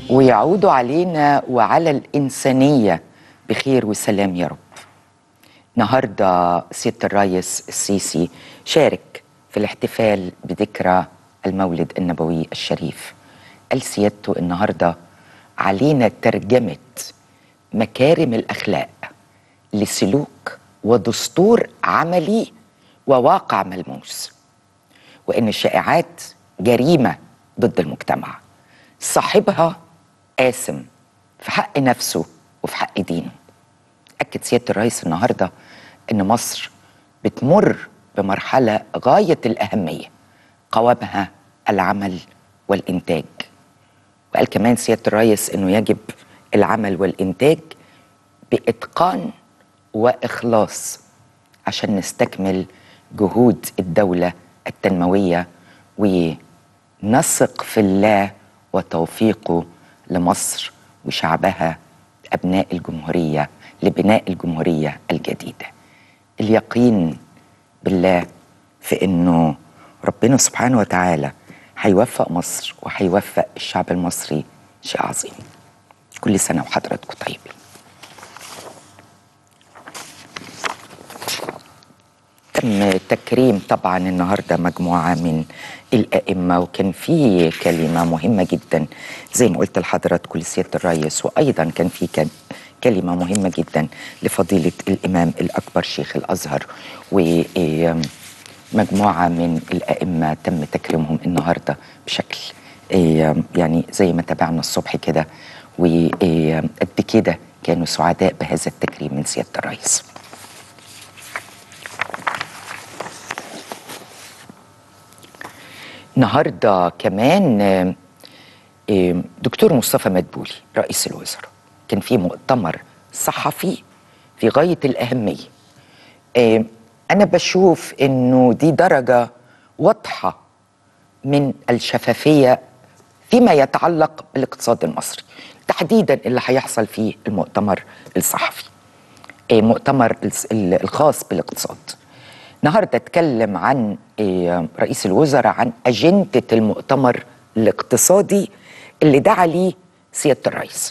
ويعودوا علينا وعلى الإنسانية بخير وسلام يا رب النهاردة سيادة الرئيس السيسي شارك في الاحتفال بذكرى المولد النبوي الشريف قال سيادته النهاردة علينا ترجمة مكارم الأخلاق لسلوك ودستور عملي وواقع ملموس وإن الشائعات جريمة ضد المجتمع صاحبها قاسم في حق نفسه وفي حق دينه أكد سيادة الرئيس النهاردة إن مصر بتمر بمرحلة غاية الأهمية قوامها العمل والإنتاج وقال كمان سيادة الرئيس إنه يجب العمل والإنتاج بإتقان وإخلاص عشان نستكمل جهود الدولة التنموية ونثق في الله وتوفيقه لمصر وشعبها أبناء الجمهورية لبناء الجمهورية الجديدة اليقين بالله في أنه ربنا سبحانه وتعالى هيوفق مصر وهيوفق الشعب المصري شيء عظيم كل سنة وحضراتكم طيبين تم تكريم طبعا النهارده مجموعه من الائمه وكان في كلمه مهمه جدا زي ما قلت لحضراتكم لسياده الرئيس وايضا كان في كان كلمه مهمه جدا لفضيله الامام الاكبر شيخ الازهر ومجموعه من الائمه تم تكريمهم النهارده بشكل يعني زي ما تابعنا الصبح كده وقد كده كانوا سعداء بهذا التكريم من سياده الرئيس. النهارده كمان دكتور مصطفى مدبولي رئيس الوزراء كان في مؤتمر صحفي في غايه الاهميه انا بشوف انه دي درجه واضحه من الشفافيه فيما يتعلق بالاقتصاد المصري تحديدا اللي هيحصل في المؤتمر الصحفي مؤتمر الخاص بالاقتصاد النهارده اتكلم عن رئيس الوزراء عن اجنده المؤتمر الاقتصادي اللي دعا ليه سياده الرئيس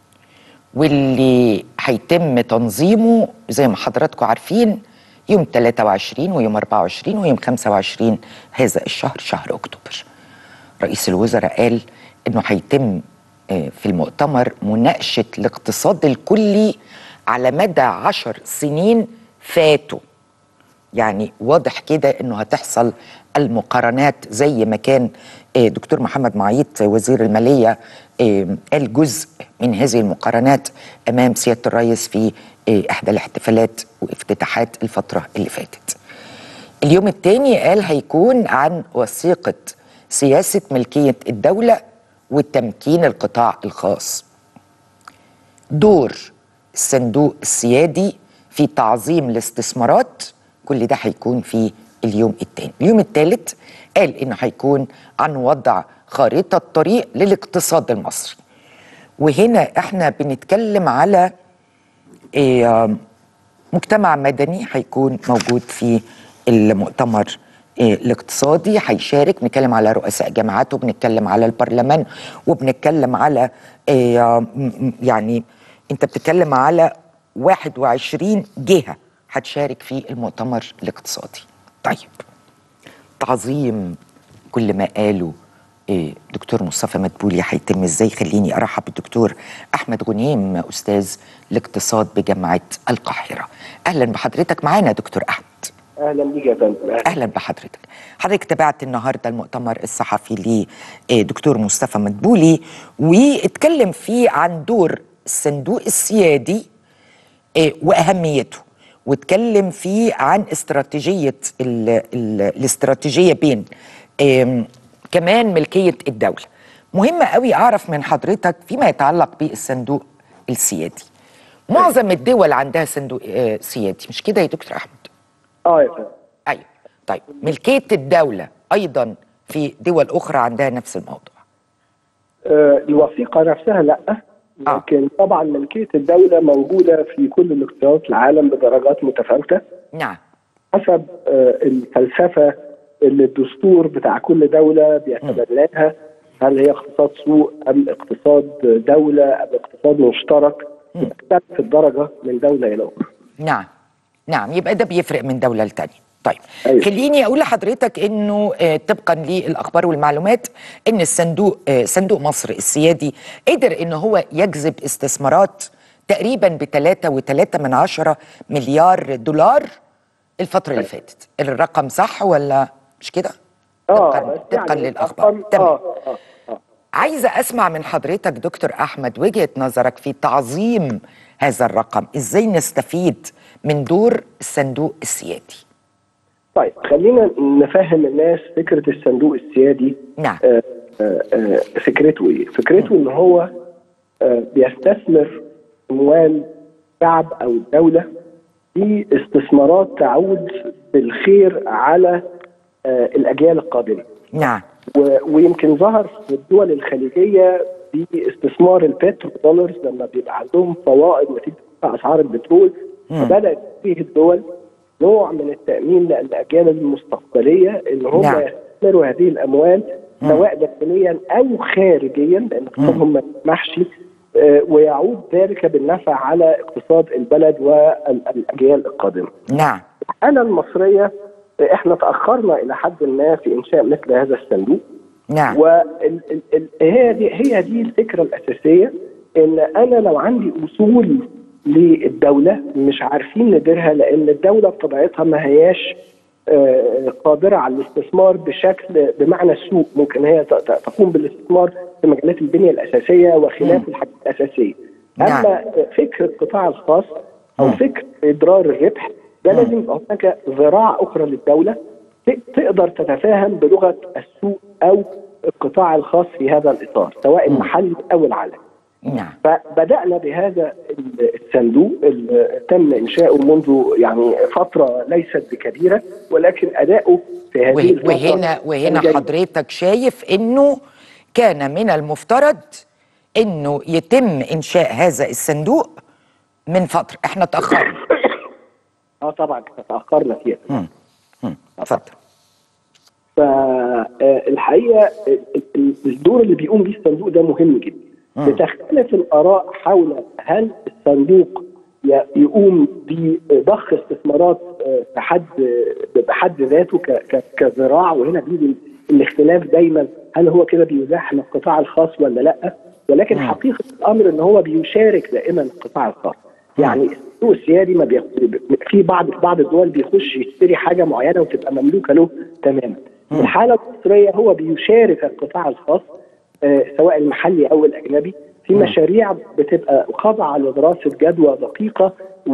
واللي هيتم تنظيمه زي ما حضراتكم عارفين يوم 23 ويوم 24 ويوم 25 هذا الشهر شهر اكتوبر. رئيس الوزراء قال انه هيتم في المؤتمر مناقشه الاقتصاد الكلي على مدى عشر سنين فاتوا يعني واضح كده انه هتحصل المقارنات زي ما كان دكتور محمد معيط وزير الماليه قال جزء من هذه المقارنات امام سياده الرئيس في احدى الاحتفالات وافتتاحات الفتره اللي فاتت. اليوم الثاني قال هيكون عن وثيقه سياسه ملكيه الدوله وتمكين القطاع الخاص. دور الصندوق السيادي في تعظيم الاستثمارات كل ده هيكون في اليوم الثاني اليوم الثالث قال انه هيكون عن وضع خارطه طريق للاقتصاد المصري وهنا احنا بنتكلم على إيه مجتمع مدني هيكون موجود في المؤتمر إيه الاقتصادي هيشارك بنتكلم على رؤساء جامعات وبنتكلم على البرلمان وبنتكلم على إيه يعني انت بتتكلم على 21 جهه هتشارك في المؤتمر الاقتصادي طيب تعظيم كل ما قاله إيه دكتور مصطفى مدبولي هيتم ازاي خليني ارحب بالدكتور احمد غنيم استاذ الاقتصاد بجامعه القاهره اهلا بحضرتك معانا دكتور احمد اهلا بيك يا فندم اهلا بحضرتك حضرتك تابعت النهارده المؤتمر الصحفي لدكتور مصطفى مدبولي واتكلم فيه عن دور الصندوق السيادي إيه واهميته واتكلم فيه عن استراتيجيه ال ال الاستراتيجيه بين كمان ملكيه الدوله مهم قوي اعرف من حضرتك فيما يتعلق بالصندوق السيادي معظم الدول عندها صندوق سيادي مش كده يا دكتور احمد اه يا فندم ايوه طيب ملكيه الدوله ايضا في دول اخرى عندها نفس الموضوع آه الوثيقه نفسها لا لكن آه. طبعا ملكيه الدوله موجوده في كل الاقتصادات العالم بدرجات متفاوته نعم حسب آه الفلسفه اللي الدستور بتاع كل دوله بيتبناها هل هي اقتصاد سوق ام اقتصاد دوله ام اقتصاد مشترك تختلف الدرجه من دوله الى اخرى نعم نعم يبقى ده بيفرق من دولة لتانية طيب أيوة. خليني اقول لحضرتك انه آه، طبقا للاخبار والمعلومات ان الصندوق آه، صندوق مصر السيادي قدر ان هو يجذب استثمارات تقريبا ب 3.3 من عشرة مليار دولار الفترة اللي فاتت الرقم صح ولا مش كده؟ طبقا, بس طبقا يعني للاخبار الأرقام- تمام اه اه اه عايزة أسمع من حضرتك دكتور أحمد وجهة نظرك في تعظيم هذا الرقم إزاي نستفيد من دور الصندوق السيادي طيب خلينا نفهم الناس فكره الصندوق السيادي نعم آه، آه، آه، فكرته ايه؟ فكرته ان هو آه، بيستثمر اموال الشعب او الدوله في استثمارات تعود بالخير على آه، الاجيال القادمه نعم و- ويمكن ظهر في الدول الخليجيه باستثمار البترو دولارز لما بيبقى عندهم فوائد نتيجه ارتفاع اسعار البترول فبدات فيه الدول نوع من التامين للاجيال المستقبليه ان هم نعم. يستثمروا هذه الاموال سواء داخليا او خارجيا لان اقتصادهم ما يسمحش آه، ويعود ذلك بالنفع على اقتصاد البلد والاجيال القادمه. نعم الحاله المصريه آه، احنا تاخرنا الى حد ما في انشاء مثل هذا الصندوق نعم وهي دي هي دي الفكره الاساسيه ان انا لو عندي اصول للدوله مش عارفين نديرها لان الدوله بطبيعتها ما هياش آه، قادره على الاستثمار بشكل بمعنى السوق ممكن هي ت- ت- تقوم بالاستثمار في مجالات البنيه الاساسيه وخلاف الحاجات الاساسيه نعم. اما فكر القطاع الخاص او مم. فكر ادرار الربح ده لازم يبقى هناك ذراع اخرى للدوله ت- تقدر تتفاهم بلغه السوق او القطاع الخاص في هذا الاطار سواء المحلي او العالمي. نعم فبدانا بهذا ال- الصندوق اللي تم انشاؤه منذ يعني فتره ليست بكبيره ولكن اداؤه في هذه وه- الفتره وهنا وهنا كان جيد. حضرتك شايف انه كان من المفترض انه يتم انشاء هذا الصندوق من فتره احنا تاخرنا اه طبعا تاخرنا فيها مم. مم. اتفضل فالحقيقه الدور اللي بيقوم بيه الصندوق ده مهم جدا بتختلف الاراء حول هل الصندوق ي- يقوم بضخ استثمارات آه، بحد بحد ذاته ك- ك- كذراع وهنا بيجي الاختلاف دايما هل هو كده بيزاحم القطاع الخاص ولا لا ولكن حقيقه الامر ان هو بيشارك دائما القطاع الخاص يعني السوق السيادي ما بيخ... في بعض بعض الدول بيخش يشتري حاجه معينه وتبقى مملوكه له تماما. الحاله المصريه هو بيشارك القطاع الخاص آه سواء المحلي او الاجنبي في مشاريع بتبقى خاضعه لدراسه جدوى دقيقه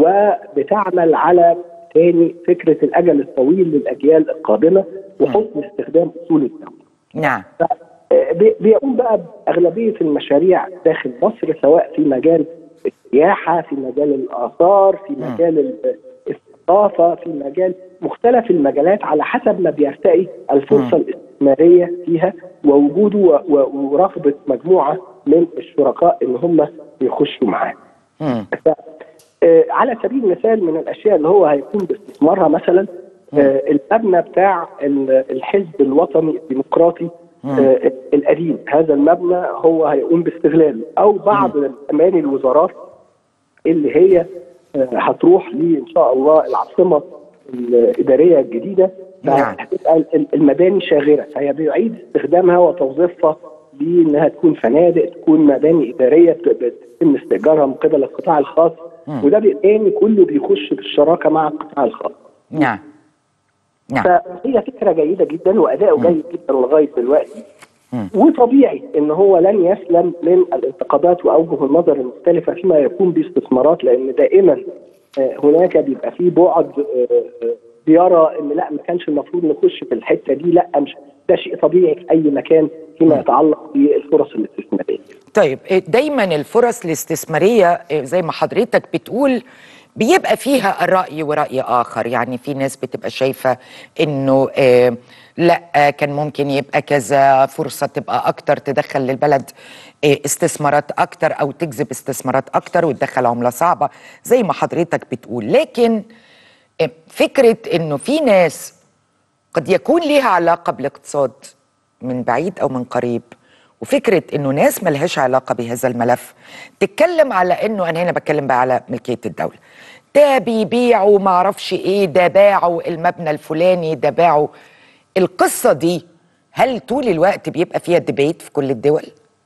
وبتعمل على تاني فكره الاجل الطويل للاجيال القادمه وحسن استخدام اصول الدوله. نعم آه، بي- بيقوم بقى باغلبيه المشاريع داخل مصر سواء في مجال السياحه في مجال الاثار في مجال ال- الثقافه في مجال مختلف المجالات على حسب ما بيرتقي الفرصه الاستثماريه فيها ووجوده و- و- ورغبه مجموعه من الشركاء ان هم يخشوا معاه. مم. ف- آه، على سبيل المثال من الاشياء اللي هو هيكون باستثمارها مثلا آه، المبنى بتاع ال- الحزب الوطني الديمقراطي آه، القديم هذا المبنى هو هيقوم باستغلاله او بعض اماني الوزارات اللي هي آه، هتروح لي ان شاء الله العاصمه الاداريه الجديده نعم. فهتبقى ال- المباني شاغره فهي بيعيد استخدامها وتوظيفها لانها تكون فنادق تكون مباني اداريه بت- بيتم استئجارها من قبل القطاع الخاص وده بالتالي كله بيخش بالشراكه مع القطاع الخاص نعم نعم فهي فكره جيده جدا واداؤه جيد جدا لغايه دلوقتي وطبيعي ان هو لن يسلم من الانتقادات واوجه النظر المختلفه فيما يكون باستثمارات لان دائما آه، هناك بيبقى فيه بعد آه، آه، بيرى ان لا ما كانش المفروض نخش في الحته دي لا مش ده شيء طبيعي في اي مكان فيما يتعلق بالفرص الاستثماريه. طيب إيه، دايما الفرص الاستثمارية إيه، زي ما حضرتك بتقول بيبقى فيها رأي ورأي آخر يعني في ناس بتبقى شايفة إنه إيه لا كان ممكن يبقى كذا فرصة تبقى أكتر تدخل للبلد إيه استثمارات أكتر أو تجذب استثمارات أكتر وتدخل عملة صعبة زي ما حضرتك بتقول لكن إيه، فكرة إنه في ناس قد يكون لها علاقة بالاقتصاد من بعيد أو من قريب وفكره انه ناس ملهاش علاقه بهذا الملف تتكلم على انه انا هنا بتكلم بقى على ملكيه الدوله ده بيبيعوا ما اعرفش ايه ده باعوا المبنى الفلاني ده باعوا القصه دي هل طول الوقت بيبقى فيها ديبيت في كل الدول؟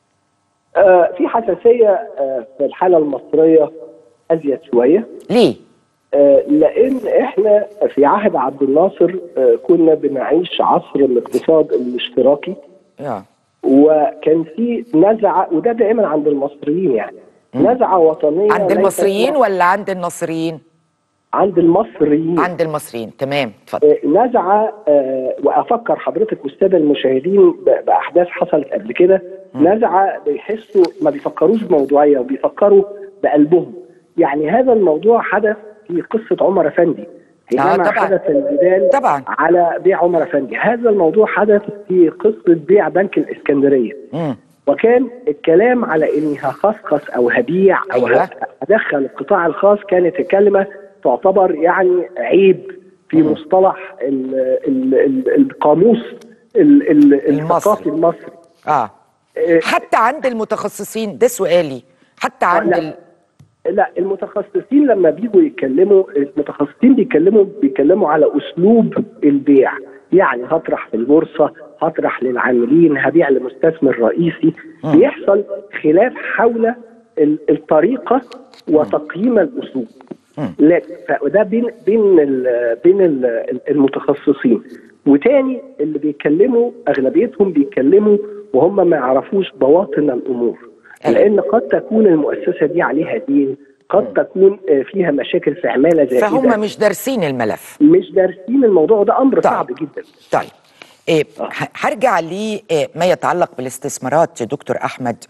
آه في حساسيه آه في الحاله المصريه ازيد شويه ليه؟ آه لان احنا في عهد عبد الناصر آه كنا بنعيش عصر الاقتصاد الاشتراكي يا وكان في نزعه وده دائما عند المصريين يعني نزعه وطنيه عند ليست المصريين مصر- ولا عند النصريين؟ عند المصريين عند المصريين تمام اتفضل آه، نزعه آه، وافكر حضرتك والساده المشاهدين ب- باحداث حصلت قبل كده نزعه بيحسوا ما بيفكروش بموضوعيه وبيفكروا بقلبهم يعني هذا الموضوع حدث في قصه عمر افندي حينما طبعاً. حدث الجدال طبعاً. على بيع عمر افندي هذا الموضوع حدث في قصه بيع بنك الاسكندريه مم. وكان الكلام على اني هخصخص او هبيع او أيوة. ه- هدخل القطاع الخاص كانت الكلمه تعتبر يعني عيب في مصطلح ال ال ال القاموس ال ال الثقافي المصري اه إيه، حتى عند المتخصصين ده سؤالي حتى عند لا. ال... لا المتخصصين لما بيجوا يتكلموا المتخصصين بيتكلموا بيتكلموا على اسلوب البيع يعني هطرح في البورصه هطرح للعاملين هبيع لمستثمر رئيسي بيحصل خلاف حول ال- الطريقه وتقييم الاصول لا فده بين بين ال بين ال المتخصصين وتاني اللي بيتكلموا اغلبيتهم بيتكلموا وهم ما يعرفوش بواطن الامور أيوة. لان قد تكون المؤسسه دي عليها دين قد تكون آه، فيها مشاكل في عماله زائده فهم مش دارسين الملف مش دارسين الموضوع ده امر طيب. صعب جدا طيب إيه ه- هرجع لما يتعلق بالاستثمارات دكتور احمد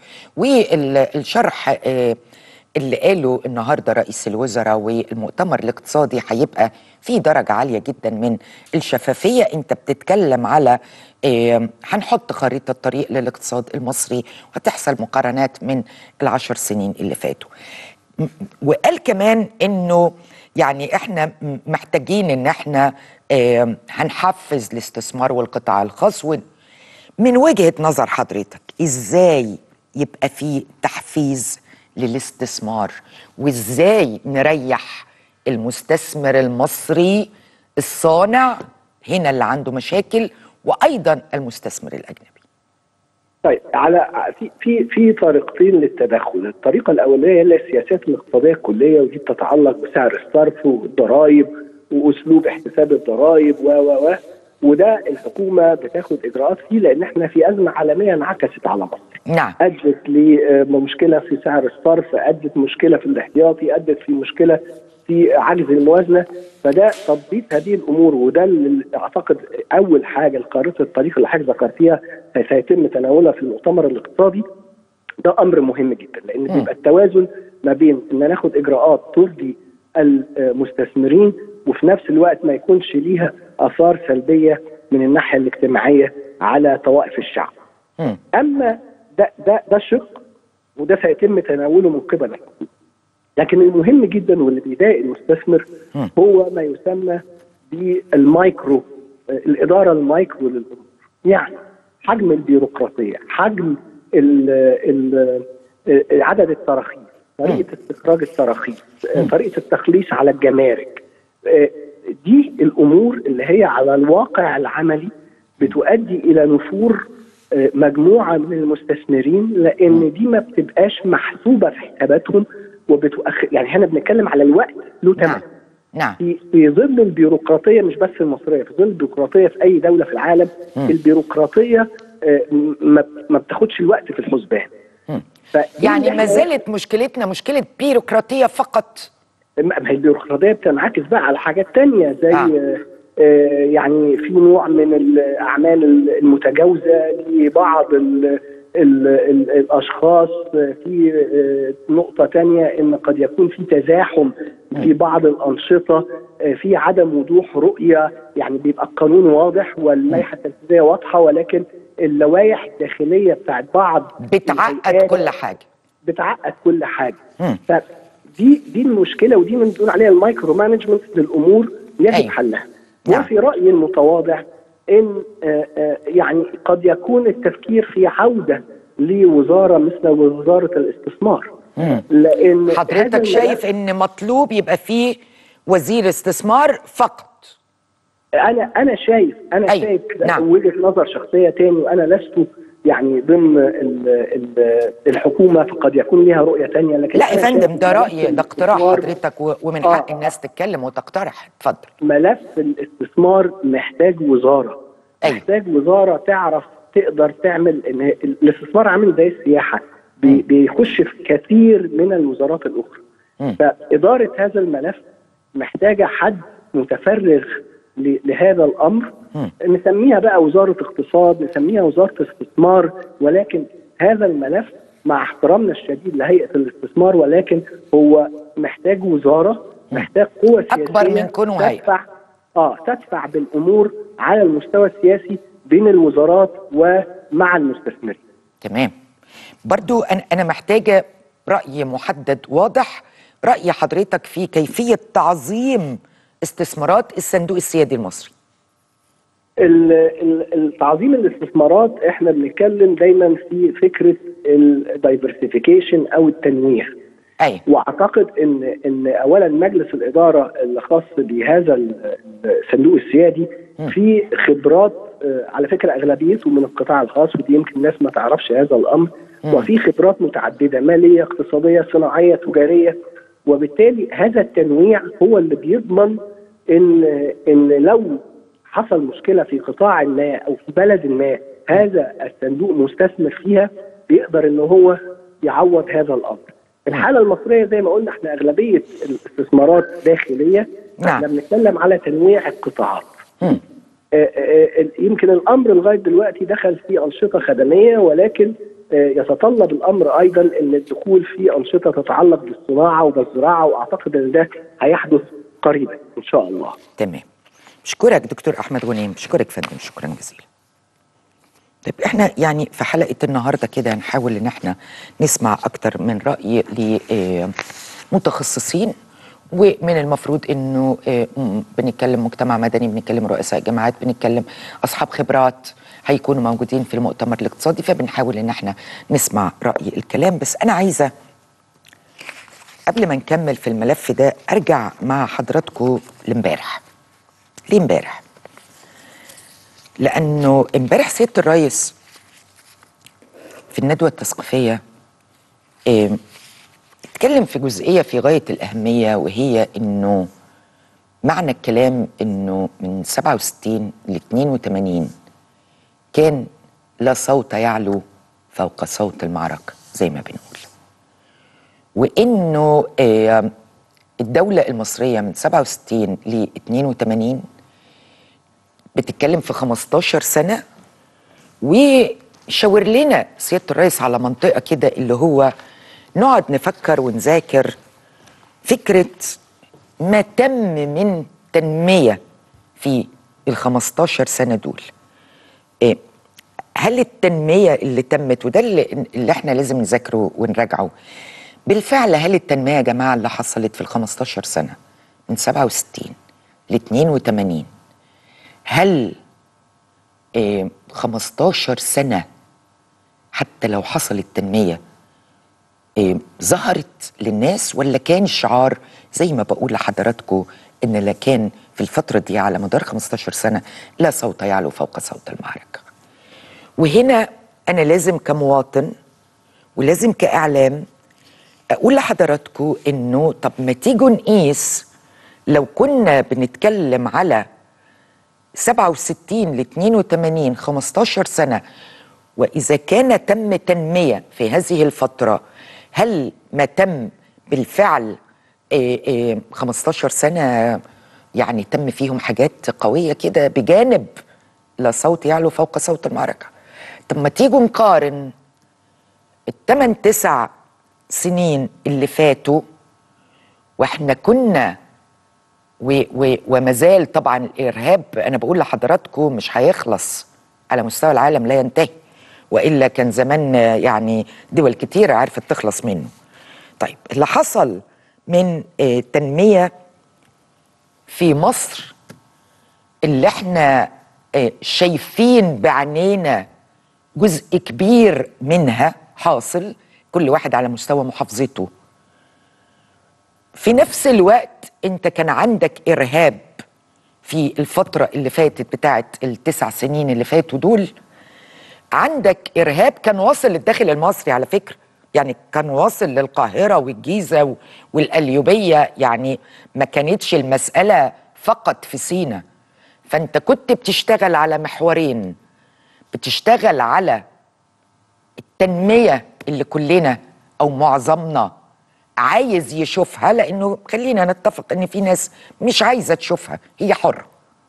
والشرح إيه اللي قاله النهارده رئيس الوزراء والمؤتمر الاقتصادي هيبقى في درجه عاليه جدا من الشفافيه انت بتتكلم على إيه هنحط خريطه طريق للاقتصاد المصري وهتحصل مقارنات من العشر سنين اللي فاتوا م- وقال كمان انه يعني احنا م- محتاجين ان احنا آه، هنحفز الاستثمار والقطاع الخاص ون- من وجهة نظر حضرتك ازاي يبقى في تحفيز للاستثمار وازاي نريح المستثمر المصري الصانع هنا اللي عنده مشاكل وايضا المستثمر الاجنبي طيب على في في في طريقتين للتدخل، الطريقه الاوليه هي السياسات الاقتصاديه الكليه ودي بتتعلق بسعر الصرف والضرائب واسلوب احتساب الضرائب و و و وده الحكومه بتاخد اجراءات فيه لان احنا في ازمه عالميه انعكست على مصر. نعم ادت لمشكله في سعر الصرف، ادت مشكله في الاحتياطي، ادت في مشكله في عجز الموازنه، فده تضبيط هذه الامور وده اللي اعتقد اول حاجه خارطه الطريق اللي حضرتك ذكرتيها سيتم تناولها في المؤتمر الاقتصادي ده امر مهم جدا لان بيبقى التوازن ما بين ان ناخد اجراءات ترضي المستثمرين وفي نفس الوقت ما يكونش ليها اثار سلبيه من الناحيه الاجتماعيه على طوائف الشعب. مم. اما ده ده ده شق وده سيتم تناوله من قبل الحكومه. لكن المهم جدا واللي بيضايق المستثمر مم. هو ما يسمى بالمايكرو الاداره المايكرو للامور. يعني حجم البيروقراطيه، حجم ال ال عدد التراخيص، طريقه استخراج التراخيص، طريقه التخليص على الجمارك. آه، دي الامور اللي هي على الواقع العملي بتؤدي الى نفور آه، مجموعه من المستثمرين لان دي ما بتبقاش محسوبه في حساباتهم وبتؤخر يعني احنا بنتكلم على الوقت له نعم ثمن نعم في في ظل البيروقراطيه مش بس المصريه في ظل البيروقراطيه في اي دوله في العالم مم. البيروقراطيه آه، ما ما بتاخدش الوقت في الحسبان مم. فدي يعني اللي ما إحنا- زالت مشكلتنا مشكله بيروقراطيه فقط ما هي البيروقراطيه بتنعكس بقى على حاجات تانية زي آه. آه. آه يعني في نوع من الاعمال المتجاوزه لبعض ال ال ال الاشخاص آه، في آه، نقطه تانية ان قد يكون في تزاحم في بعض الانشطه آه، في عدم وضوح رؤيه يعني بيبقى القانون واضح واللائحه التنفيذيه واضحه ولكن اللوائح الداخليه بتاعت بعض بتعقد الهيئات كل حاجه بتعقد كل حاجه مم. فدي دي المشكله ودي اللي بنقول عليها المايكرو مانجمنت للامور يجب أيوة. حلها نعم. وفي رايي المتواضع ان آه، آه، يعني قد يكون التفكير في عوده لوزاره مثل وزاره الاستثمار لان هذا حضرتك الملف- شايف ان مطلوب يبقى فيه وزير استثمار فقط انا انا شايف انا أيوة، شايف ده نعم. وجهه نظر شخصيه تاني وانا لست يعني ضمن ال ال الحكومه فقد يكون لها رؤيه تانية لكن لا يا أنا فندم شايف ده ملف رأي ده اقتراح الاستثمار- حضرتك و- ومن آه. حق الناس تتكلم وتقترح اتفضل ملف الاستثمار محتاج وزاره أيوة. محتاج وزاره تعرف تقدر تعمل ان الاستثمار عامل زي السياحه بي- بيخش في كثير من الوزارات الاخرى مم. فاداره هذا الملف محتاجه حد متفرغ ل- لهذا الامر مم. نسميها بقى وزاره اقتصاد نسميها وزاره استثمار ولكن هذا الملف مع احترامنا الشديد لهيئه الاستثمار ولكن هو محتاج وزاره محتاج قوه سياسيه أكبر من كونه هيئة. تدفع اه تدفع بالامور على المستوى السياسي بين الوزارات ومع المستثمرين تمام برضو أنا أنا محتاجة رأي محدد واضح رأي حضرتك في كيفية تعظيم استثمارات الصندوق السيادي المصري ال- ال- التعظيم الاستثمارات احنا بنتكلم دايما في فكره الدايفرسيفيكيشن او التنويع أي واعتقد ان ان اولا مجلس الاداره الخاص بهذا ال- الصندوق السيادي في خبرات آه، على فكره اغلبيته من القطاع الخاص ودي يمكن الناس ما تعرفش هذا الامر وفي خبرات متعدده ماليه اقتصاديه صناعيه تجاريه وبالتالي هذا التنويع هو اللي بيضمن ان ان لو حصل مشكله في قطاع ما او في بلد ما هذا الصندوق مستثمر فيها بيقدر ان هو يعوض هذا الامر. الحاله المصريه زي ما قلنا احنا اغلبيه الاستثمارات داخليه نعم. احنا بنتكلم على تنويع القطاعات. مم. آه، آه، آه، يمكن الامر لغايه دلوقتي دخل في انشطه خدميه ولكن آه، يتطلب الامر ايضا ان الدخول في انشطه تتعلق بالصناعه وبالزراعه واعتقد ان ده هيحدث قريبا ان شاء الله. تمام بشكرك دكتور احمد غنيم بشكرك فندم شكرا جزيلا طيب احنا يعني في حلقه النهارده كده هنحاول ان احنا نسمع اكتر من راي لمتخصصين ومن المفروض انه آه، م- بنتكلم مجتمع مدني بنتكلم رؤساء جامعات بنتكلم اصحاب خبرات هيكونوا موجودين في المؤتمر الاقتصادي فبنحاول ان احنا نسمع راي الكلام بس انا عايزه قبل ما نكمل في الملف ده ارجع مع حضراتكم لامبارح ليه امبارح؟ لأنه امبارح سيادة الرئيس في الندوة التثقيفية آم، اتكلم في جزئية في غاية الأهمية وهي إنه معنى الكلام إنه من 67 ل 82 كان لا صوت يعلو فوق صوت المعركة زي ما بنقول وإنه آم، الدولة المصرية من 67 ل 82 بتتكلم في 15 سنة وشاور لنا سيادة الرئيس على منطقة كده اللي هو نقعد نفكر ونذاكر فكرة ما تم من تنمية في ال 15 سنة دول إيه هل التنمية اللي تمت وده اللي, اللي احنا لازم نذاكره ونراجعه بالفعل هل التنمية يا جماعة اللي حصلت في ال 15 سنة من 67 ل 82 هل إيه 15 سنة حتى لو حصلت تنمية إيه ظهرت للناس ولا كان شعار زي ما بقول لحضراتكم ان لا كان في الفترة دي على مدار 15 سنة لا صوت يعلو فوق صوت المعركة وهنا أنا لازم كمواطن ولازم كإعلام أقول لحضراتكم إنه طب ما تيجوا نقيس لو كنا بنتكلم على 67 ل 82 15 سنة وإذا كان تم تنمية في هذه الفترة هل ما تم بالفعل إيه إيه 15 سنة يعني تم فيهم حاجات قوية كده بجانب لا صوت يعلو فوق صوت المعركة طب ما تيجوا نقارن الثمان تسع سنين اللي فاتوا واحنا كنا و و وما زال طبعا الارهاب انا بقول لحضراتكم مش هيخلص على مستوى العالم لا ينتهي والا كان زمان يعني دول كتيره عرفت تخلص منه. طيب اللي حصل من آه، تنميه في مصر اللي احنا آه، شايفين بعينينا جزء كبير منها حاصل كل واحد على مستوى محافظته في نفس الوقت انت كان عندك ارهاب في الفترة اللي فاتت بتاعت التسع سنين اللي فاتوا دول عندك ارهاب كان واصل للداخل المصري على فكرة يعني كان واصل للقاهرة والجيزة و- والقليوبية يعني ما كانتش المسألة فقط في سينا فانت كنت بتشتغل على محورين بتشتغل على التنمية اللي كلنا أو معظمنا عايز يشوفها لأنه خلينا نتفق إن في ناس مش عايزة تشوفها هي حرة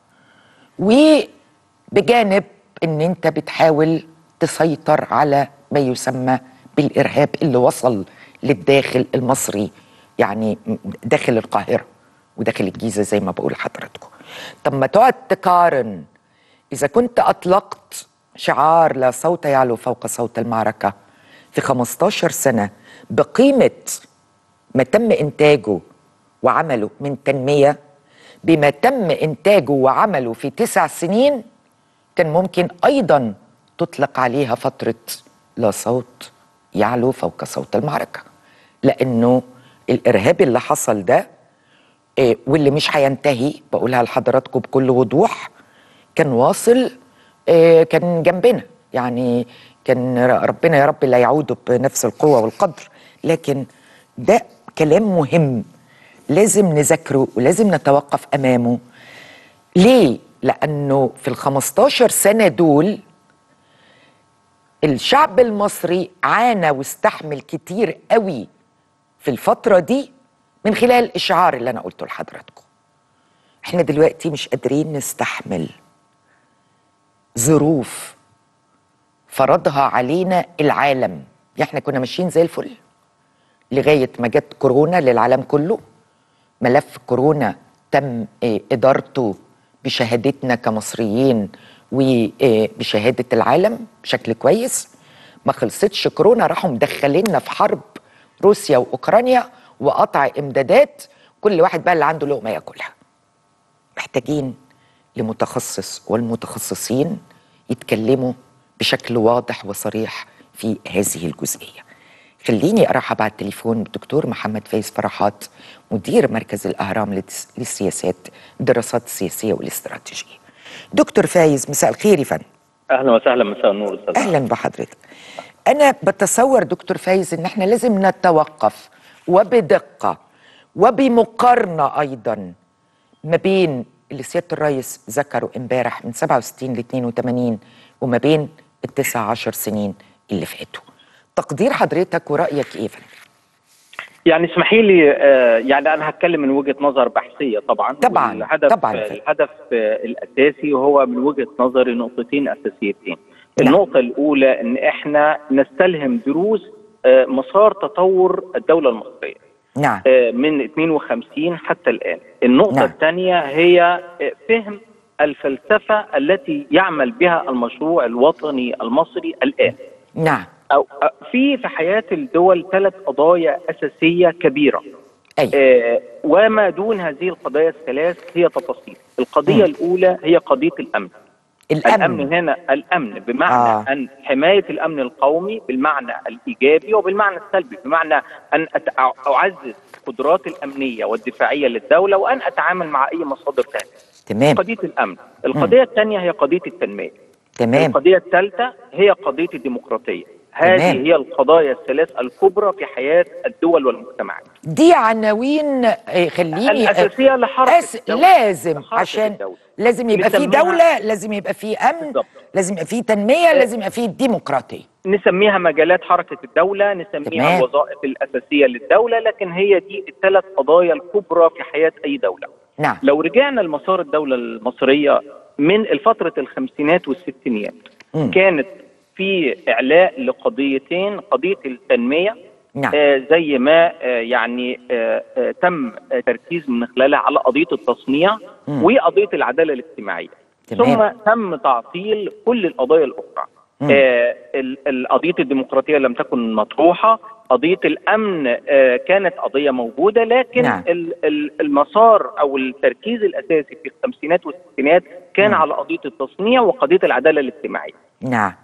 وبجانب إن أنت بتحاول تسيطر على ما يسمى بالإرهاب اللي وصل للداخل المصري يعني داخل القاهرة وداخل الجيزة زي ما بقول لحضراتكم طب ما تقعد تقارن إذا كنت أطلقت شعار لا صوت يعلو فوق صوت المعركة في 15 سنة بقيمة ما تم إنتاجه وعمله من تنمية بما تم إنتاجه وعمله في تسع سنين كان ممكن أيضا تطلق عليها فترة لا صوت يعلو فوق صوت المعركة لأنه الإرهاب اللي حصل ده إيه، واللي مش هينتهي بقولها لحضراتكم بكل وضوح كان واصل إيه، كان جنبنا يعني كان ر- ربنا يا رب لا يعود بنفس القوة والقدر لكن ده كلام مهم لازم نذاكره ولازم نتوقف أمامه ليه؟ لأنه في الخمستاشر سنة دول الشعب المصري عانى واستحمل كتير قوي في الفترة دي من خلال الإشعار اللي أنا قلته لحضراتكم احنا دلوقتي مش قادرين نستحمل ظروف فرضها علينا العالم احنا كنا ماشيين زي الفل لغاية ما جت كورونا للعالم كله ملف كورونا تم آه، إدارته بشهادتنا كمصريين وبشهادة العالم بشكل كويس ما خلصتش كورونا راحوا مدخليننا في حرب روسيا وأوكرانيا وقطع إمدادات كل واحد بقى اللي عنده لقمة ياكلها محتاجين لمتخصص والمتخصصين يتكلموا بشكل واضح وصريح في هذه الجزئية خليني أرحب على التليفون بالدكتور محمد فايز فرحات مدير مركز الأهرام للس- للسياسات الدراسات السياسية والاستراتيجية دكتور فايز مساء الخير يا فندم اهلا وسهلا مساء النور استاذ اهلا بحضرتك انا بتصور دكتور فايز ان احنا لازم نتوقف وبدقه وبمقارنه ايضا ما بين اللي سياده الرئيس ذكره امبارح من 67 ل 82 وما بين التسع عشر سنين اللي فاتوا تقدير حضرتك ورايك ايه يا فندم؟ يعني اسمحي لي آه، يعني انا هتكلم من وجهه نظر بحثيه طبعا طبعاً، الهدف طبعاً. الهدف آه، الاساسي هو من وجهه نظري نقطتين اساسيتين النقطه الاولى ان احنا نستلهم دروس آه، مسار تطور الدوله المصريه نعم آه، من 52 حتى الآن النقطة نعم. الثانية هي آه، فهم الفلسفة التي يعمل بها المشروع الوطني المصري الآن نعم أو آه، في في حياة الدول ثلاث قضايا أساسية كبيرة اي آه، وما دون هذه القضايا الثلاث هي تفاصيل القضية مم. الأولى هي قضية الأمن الامن الامن هنا الامن بمعنى آه. آه. ان حمايه الامن القومي بالمعنى الايجابي وبالمعنى السلبي بمعنى ان أت- أع- اعزز القدرات الامنيه والدفاعيه للدوله وان اتعامل مع اي مصادر ثانيه تمام قضيه الامن القضيه الثانيه هي قضيه التنميه تمام القضيه الثالثه هي قضيه الديمقراطيه هذه تمام. هي القضايا الثلاث الكبرى في حياه الدول والمجتمعات دي عناوين آه، خليني الاساسيه لحركه أس... الدولة. لازم لحركة عشان الدولة. لازم يبقى في نسميها- دولة لازم يبقى في أمن بالضبط. لازم يبقى في تنمية لازم يبقى في ديمقراطية نسميها مجالات حركة الدولة نسميها تمام. الوظائف الأساسية للدولة لكن هي دي الثلاث قضايا الكبرى في حياة أي دولة نعم لو رجعنا لمسار الدولة المصرية من الفترة الخمسينات والستينيات مم. كانت في إعلاء لقضيتين قضية التنمية نعم آه زي ما آه يعني آه آه تم آه تركيز من خلالها على قضية التصنيع مم. وقضية العدالة الاجتماعية تمام. ثم تم تعطيل كل القضايا الأخرى مم. آه ال- ال- قضية الديمقراطية لم تكن مطروحة قضية الأمن آه كانت قضية موجودة لكن نعم. ال- ال- المسار أو التركيز الأساسي في الخمسينات والستينات كان نعم. على قضية التصنيع وقضية العدالة الاجتماعية نعم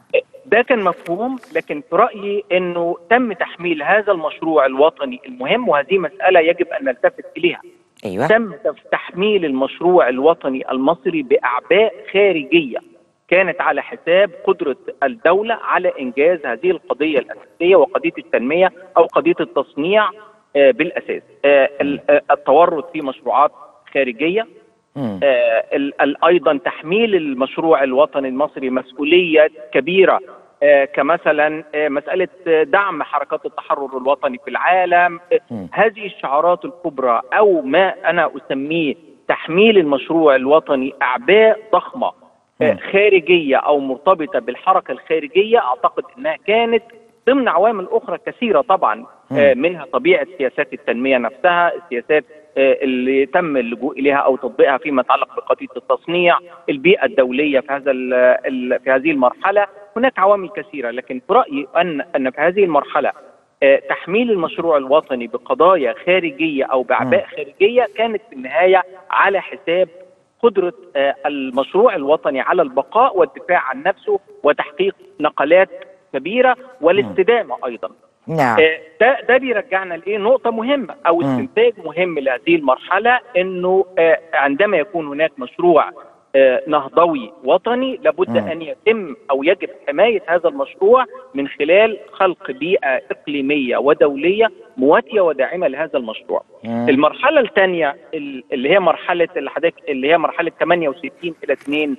ده كان مفهوم لكن في رايي انه تم تحميل هذا المشروع الوطني المهم وهذه مساله يجب ان نلتفت اليها ايوه تم تحميل المشروع الوطني المصري باعباء خارجيه كانت على حساب قدره الدوله على انجاز هذه القضيه الاساسيه وقضيه التنميه او قضيه التصنيع آه، بالاساس آه، ال- آه، التورط في مشروعات خارجيه مم. آه، ال- ال- ايضا تحميل المشروع الوطني المصري مسؤوليه كبيره آه، كمثلا آه، مساله آه، دعم حركات التحرر الوطني في العالم آه، مم. هذه الشعارات الكبرى او ما انا اسميه تحميل المشروع الوطني اعباء ضخمه آه، مم. خارجيه او مرتبطه بالحركه الخارجيه اعتقد انها كانت ضمن عوامل اخرى كثيره طبعا آه، منها طبيعه سياسات التنميه نفسها السياسات آه، اللي تم اللجوء اليها او تطبيقها فيما يتعلق بقضيه التصنيع، البيئه الدوليه في هذا ال- ال- في هذه المرحله، هناك عوامل كثيره لكن في رايي ان ان في هذه المرحله آه، تحميل المشروع الوطني بقضايا خارجيه او باعباء خارجيه كانت في النهايه على حساب قدره آه، المشروع الوطني على البقاء والدفاع عن نفسه وتحقيق نقلات كبيره والاستدامه ايضا. نعم آه، ده ده بيرجعنا لايه نقطه مهمه او مم. استنتاج مهم لهذه المرحله انه آه، عندما يكون هناك مشروع آه، نهضوي وطني لابد مم. ان يتم او يجب حمايه هذا المشروع من خلال خلق بيئه اقليميه ودوليه مواتيه وداعمه لهذا المشروع. مم. المرحله الثانيه اللي هي مرحله اللي حضرتك اللي هي مرحله 68 الى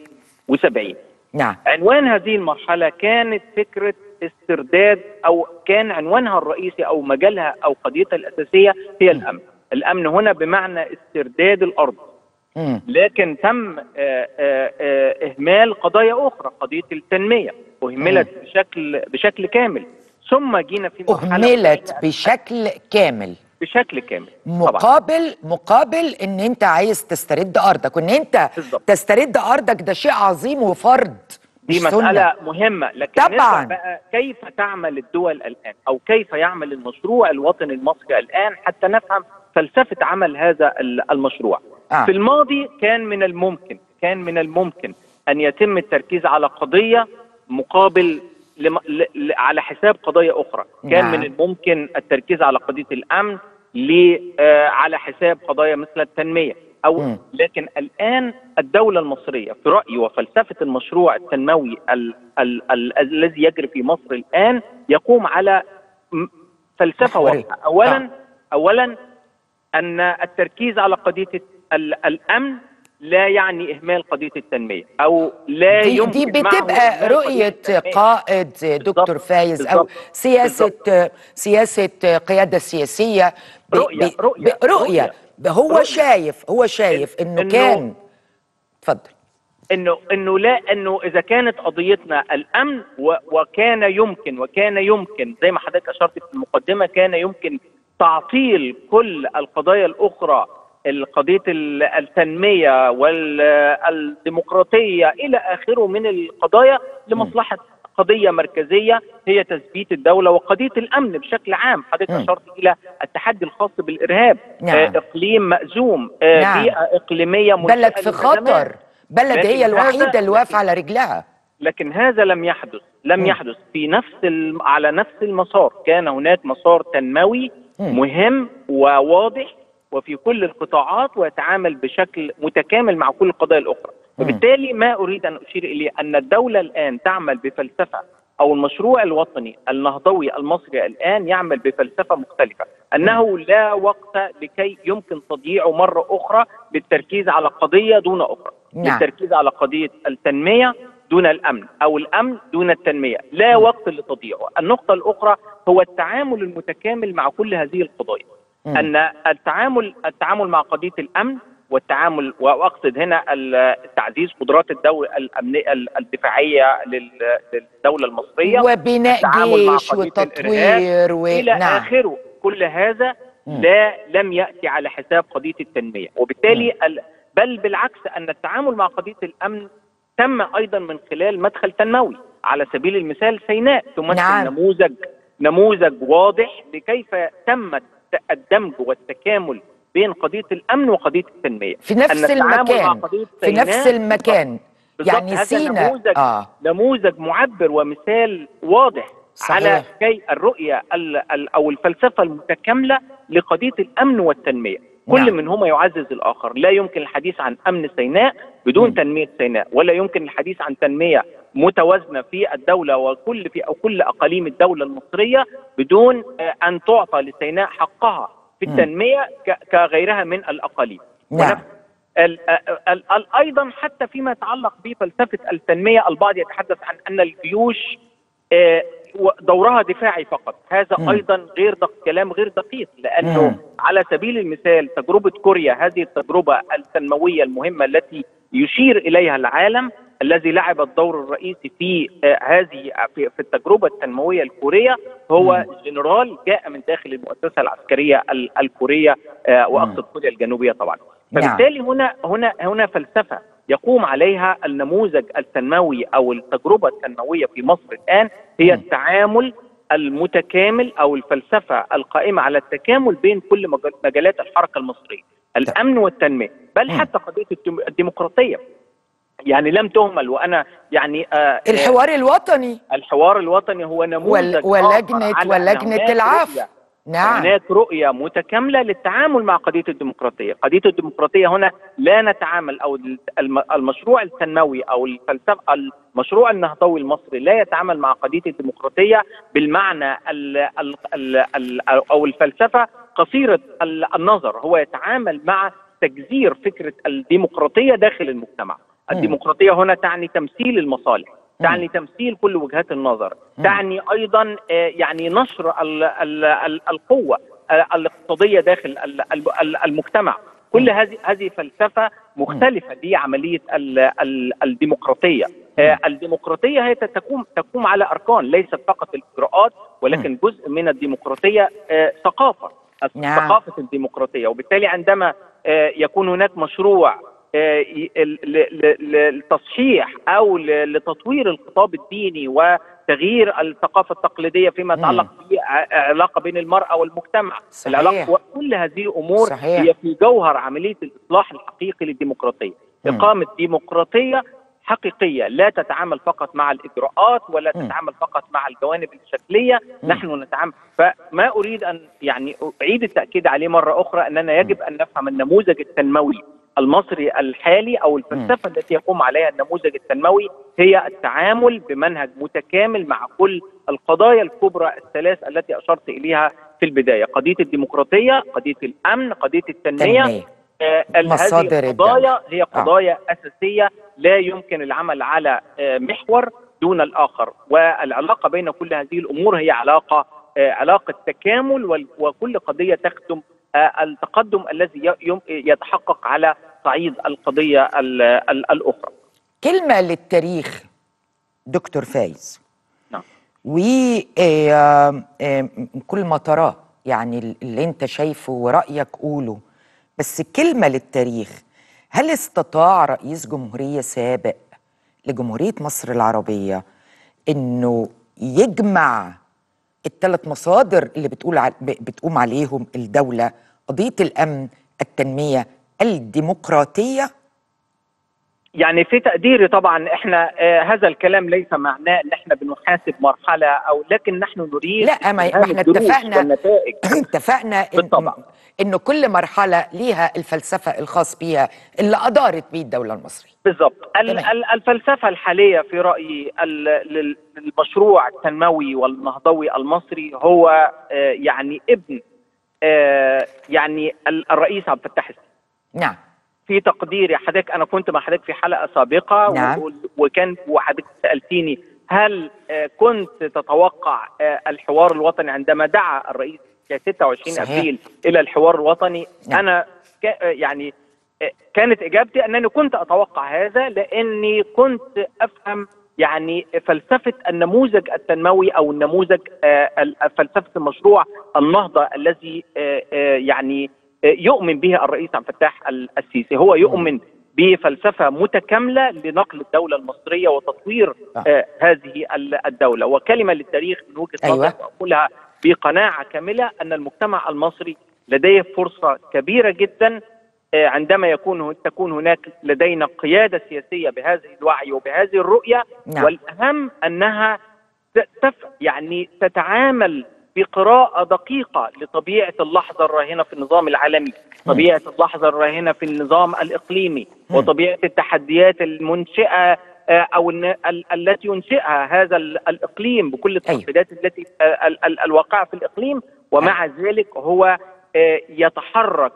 72 نعم عنوان هذه المرحلة كانت فكرة استرداد أو كان عنوانها الرئيسي أو مجالها أو قضيتها الأساسية هي الأمن الأمن هنا بمعنى استرداد الأرض مم. لكن تم آه، آه، آه، إهمال قضايا أخرى قضية التنمية أهملت بشكل بشكل كامل ثم جينا في مرحلة أهملت بشكل كامل بشكل كامل طبعا مقابل مقابل ان انت عايز تسترد ارضك وان انت بالظبط. تسترد ارضك ده شيء عظيم وفرض دي مش مسألة سنة. مهمة لكن طبعاً. نرجع بقى كيف تعمل الدول الآن أو كيف يعمل المشروع الوطني المصري الآن حتى نفهم فلسفة عمل هذا ال- المشروع آه. في الماضي كان من الممكن كان من الممكن أن يتم التركيز على قضية مقابل لم... ل... ل... على حساب قضايا أخرى كان نعم. من الممكن التركيز على قضية الأمن ل... آه على حساب قضايا مثل التنمية أو مم. لكن الآن الدولة المصرية في رأيي وفلسفة المشروع التنموي ال ال ال الذي يجري في مصر الآن يقوم على م- فلسفة محورية. واضحة أولا آه. أولا أن التركيز على قضية ال الأمن لا يعني إهمال قضية التنمية أو لا دي, يمكن دي معه بتبقى إهمال قضية رؤية التنمية. قائد دكتور بالظبط، فايز أو بالظبط، سياسة سياسة قيادة سياسية ب- رؤية، ب- رؤية، ب- رؤية رؤية. هو رؤية. شايف هو شايف انه إنه- كان اتفضل انه انه لا انه اذا كانت قضيتنا الامن و وكان يمكن وكان يمكن زي ما حضرتك اشرت في المقدمه كان يمكن تعطيل كل القضايا الاخرى قضيه ال- التنميه والديمقراطيه الى اخره من القضايا لمصلحه قضيه مركزيه هي تثبيت الدوله وقضيه الامن بشكل عام حضرتك مم. اشرت الى التحدي الخاص بالارهاب نعم. آه، اقليم مأزوم آه، نعم. بيئه اقليميه منشأة بلد في للأزمات. خطر بلد لكن هي هذا- الوحيدة اللي واقفة لكن- على رجلها لكن هذا لم يحدث لم مم. يحدث في نفس الم... على نفس المسار كان هناك مسار تنموي مم. مهم وواضح وفي كل القطاعات ويتعامل بشكل متكامل مع كل القضايا الاخرى مم. وبالتالي ما اريد ان اشير اليه ان الدوله الان تعمل بفلسفه او المشروع الوطني النهضوي المصري الان يعمل بفلسفه مختلفه انه لا وقت لكي يمكن تضييعه مره اخرى بالتركيز على قضيه دون اخرى نعم. بالتركيز على قضيه التنميه دون الامن او الامن دون التنميه لا وقت لتضييعه النقطه الاخرى هو التعامل المتكامل مع كل هذه القضايا مم. ان التعامل التعامل مع قضيه الامن والتعامل واقصد هنا ال- تعزيز قدرات الدوله الامنيه ال- الدفاعيه لل- للدوله المصريه وبناء التعامل مع جيش قضية وتطوير و... الى نعم اخره كل هذا مم. لا لم ياتي على حساب قضيه التنميه وبالتالي ال... بل بالعكس ان التعامل مع قضيه الامن تم ايضا من خلال مدخل تنموي على سبيل المثال سيناء تمثل نعم. نموذج نموذج واضح لكيف تم الت- الدمج والتكامل بين قضيه الامن وقضيه التنميه في نفس أن التعامل مع المكان قضية في سيناء نفس المكان بالظبط يعني هذا سينا نموذج اه نموذج معبر ومثال واضح صحيح. على كي الرؤية ال- ال- أو الفلسفة المتكاملة لقضية الأمن والتنمية كل نعم. منهما يعزز الآخر لا يمكن الحديث عن أمن سيناء بدون مم. تنمية سيناء ولا يمكن الحديث عن تنمية متوازنة في الدولة وكل في أو كل أقاليم الدولة المصرية بدون آه، أن تعطى لسيناء حقها في مم. التنمية ك- كغيرها من الأقاليم نعم ونفس ال- ال- ال- ايضا حتى فيما يتعلق بفلسفه التنميه البعض يتحدث عن ان الجيوش آه، دورها دفاعي فقط هذا مم. ايضا غير دق... كلام غير دقيق لانه مم. على سبيل المثال تجربه كوريا هذه التجربه التنمويه المهمه التي يشير اليها العالم الذي لعب الدور الرئيسي في آه، هذه في, في التجربه التنمويه الكوريه هو جنرال جاء من داخل المؤسسه العسكريه ال- الكوريه آه، واقصد كوريا الجنوبيه طبعا نعم. فبالتالي هنا هنا هنا فلسفه يقوم عليها النموذج التنموي او التجربه التنمويه في مصر الان هي مم. التعامل المتكامل او الفلسفه القائمه على التكامل بين كل مجال- مجالات الحركه المصريه الامن والتنميه بل مم. حتى قضيه الديم- الديمقراطيه يعني لم تهمل وانا يعني آه الحوار الوطني الحوار الوطني هو نموذج وال- آخر ولجنة على أن ولجنة هناك العفو رؤية نعم هناك رؤية متكاملة للتعامل مع قضية الديمقراطية قضية الديمقراطية هنا لا نتعامل أو الم- المشروع التنموي أو الفلسفة المشروع النهضوي المصري لا يتعامل مع قضية الديمقراطية بالمعنى ال ال ال ال أو الفلسفة قصيرة ال- النظر هو يتعامل مع تجذير فكرة الديمقراطية داخل المجتمع الديمقراطية هنا تعني تمثيل المصالح تعني تمثيل كل وجهات النظر تعني ايضا آه، يعني نشر ال ال ال القوه آه، الاقتصاديه داخل ال- ال- ال- المجتمع كل هذه هذه فلسفه مختلفه لعمليه ال- ال- الديمقراطيه آه، الديمقراطيه هي تقوم تقوم على اركان ليست فقط الاجراءات ولكن جزء من الديمقراطيه آه، ثقافه نعم. ثقافه الديمقراطيه وبالتالي عندما آه، يكون هناك مشروع آه، ي- ل- ل- ل- لتصحيح او ل- لتطوير الخطاب الديني وتغيير الثقافه التقليديه فيما مم. يتعلق بعلاقه بين المراه والمجتمع صحيح. العلاقه كل هذه الامور صحيح. هي في جوهر عمليه الاصلاح الحقيقي للديمقراطيه مم. اقامه ديمقراطيه حقيقيه لا تتعامل فقط مع الاجراءات ولا مم. تتعامل فقط مع الجوانب الشكليه مم. نحن نتعامل فما اريد ان يعني اعيد التاكيد عليه مره اخرى اننا يجب ان نفهم النموذج التنموي المصري الحالي او الفلسفه التي يقوم عليها النموذج التنموي هي التعامل بمنهج متكامل مع كل القضايا الكبرى الثلاث التي اشرت اليها في البدايه قضيه الديمقراطيه قضيه الامن قضيه التنميه تنمية آه، ال- مصادر هذه القضايا الدولة. هي قضايا اساسيه لا يمكن العمل على آه، محور دون الاخر والعلاقه بين كل هذه الامور هي علاقه آه، علاقه تكامل وال- وكل قضيه تخدم آه، التقدم الذي ي- يم- يتحقق على صعيد القضيه ال- ال- الاخرى كلمة للتاريخ دكتور فايز نعم. و آه، آه، كل ما تراه يعني اللي انت شايفه ورأيك قوله بس كلمة للتاريخ هل استطاع رئيس جمهورية سابق لجمهورية مصر العربية انه يجمع الثلاث مصادر اللي بتقول ع- ب- بتقوم عليهم الدولة قضية الأمن التنمية الديمقراطية يعني في تقديري طبعا احنا آه هذا الكلام ليس معناه ان احنا بنحاسب مرحله او لكن نحن نريد لا ما ما استلهام احنا الدروس اتفقنا والنتائج اتفقنا إن بالطبع. انه كل مرحله ليها الفلسفه الخاص بيها اللي ادارت بيه الدوله المصريه بالضبط ال- تمام. ال- الفلسفه الحاليه في رايي ال- لل- للمشروع التنموي والنهضوي المصري هو آه يعني ابن آه يعني ال- الرئيس عبد الفتاح السيسي نعم في تقديري حضرتك انا كنت مع حضرتك في حلقه سابقه نعم. و- وكان وحضرتك سالتيني هل آه، كنت تتوقع آه، الحوار الوطني عندما دعا الرئيس في 26 صحيح. ابريل الى الحوار الوطني نعم. انا كا- آه، يعني آه، كانت اجابتي انني كنت اتوقع هذا لاني كنت افهم يعني فلسفه النموذج التنموي او النموذج آه، ال- فلسفه المشروع النهضه الذي آه، آه، يعني آه، يؤمن به الرئيس عبد الفتاح ال- السيسي هو يؤمن بفلسفه متكامله لنقل الدوله المصريه وتطوير آه. آه هذه ال- الدوله وكلمه للتاريخ من وجهه أيوة. نظري واقولها بقناعه كامله ان المجتمع المصري لديه فرصه كبيره جدا آه، عندما يكون تكون هناك لدينا قياده سياسيه بهذه الوعي وبهذه الرؤيه نعم. والاهم انها ت- تف يعني تتعامل بقراءة دقيقة لطبيعة اللحظة الراهنة في النظام العالمي طبيعة اللحظة الراهنة في النظام الإقليمي وطبيعة التحديات المنشئة آه، أو الن- ال- التي ينشئها هذا ال- الإقليم بكل التعقيدات التي آه، ال- ال- الواقعة في الإقليم ومع ذلك هو آه، يتحرك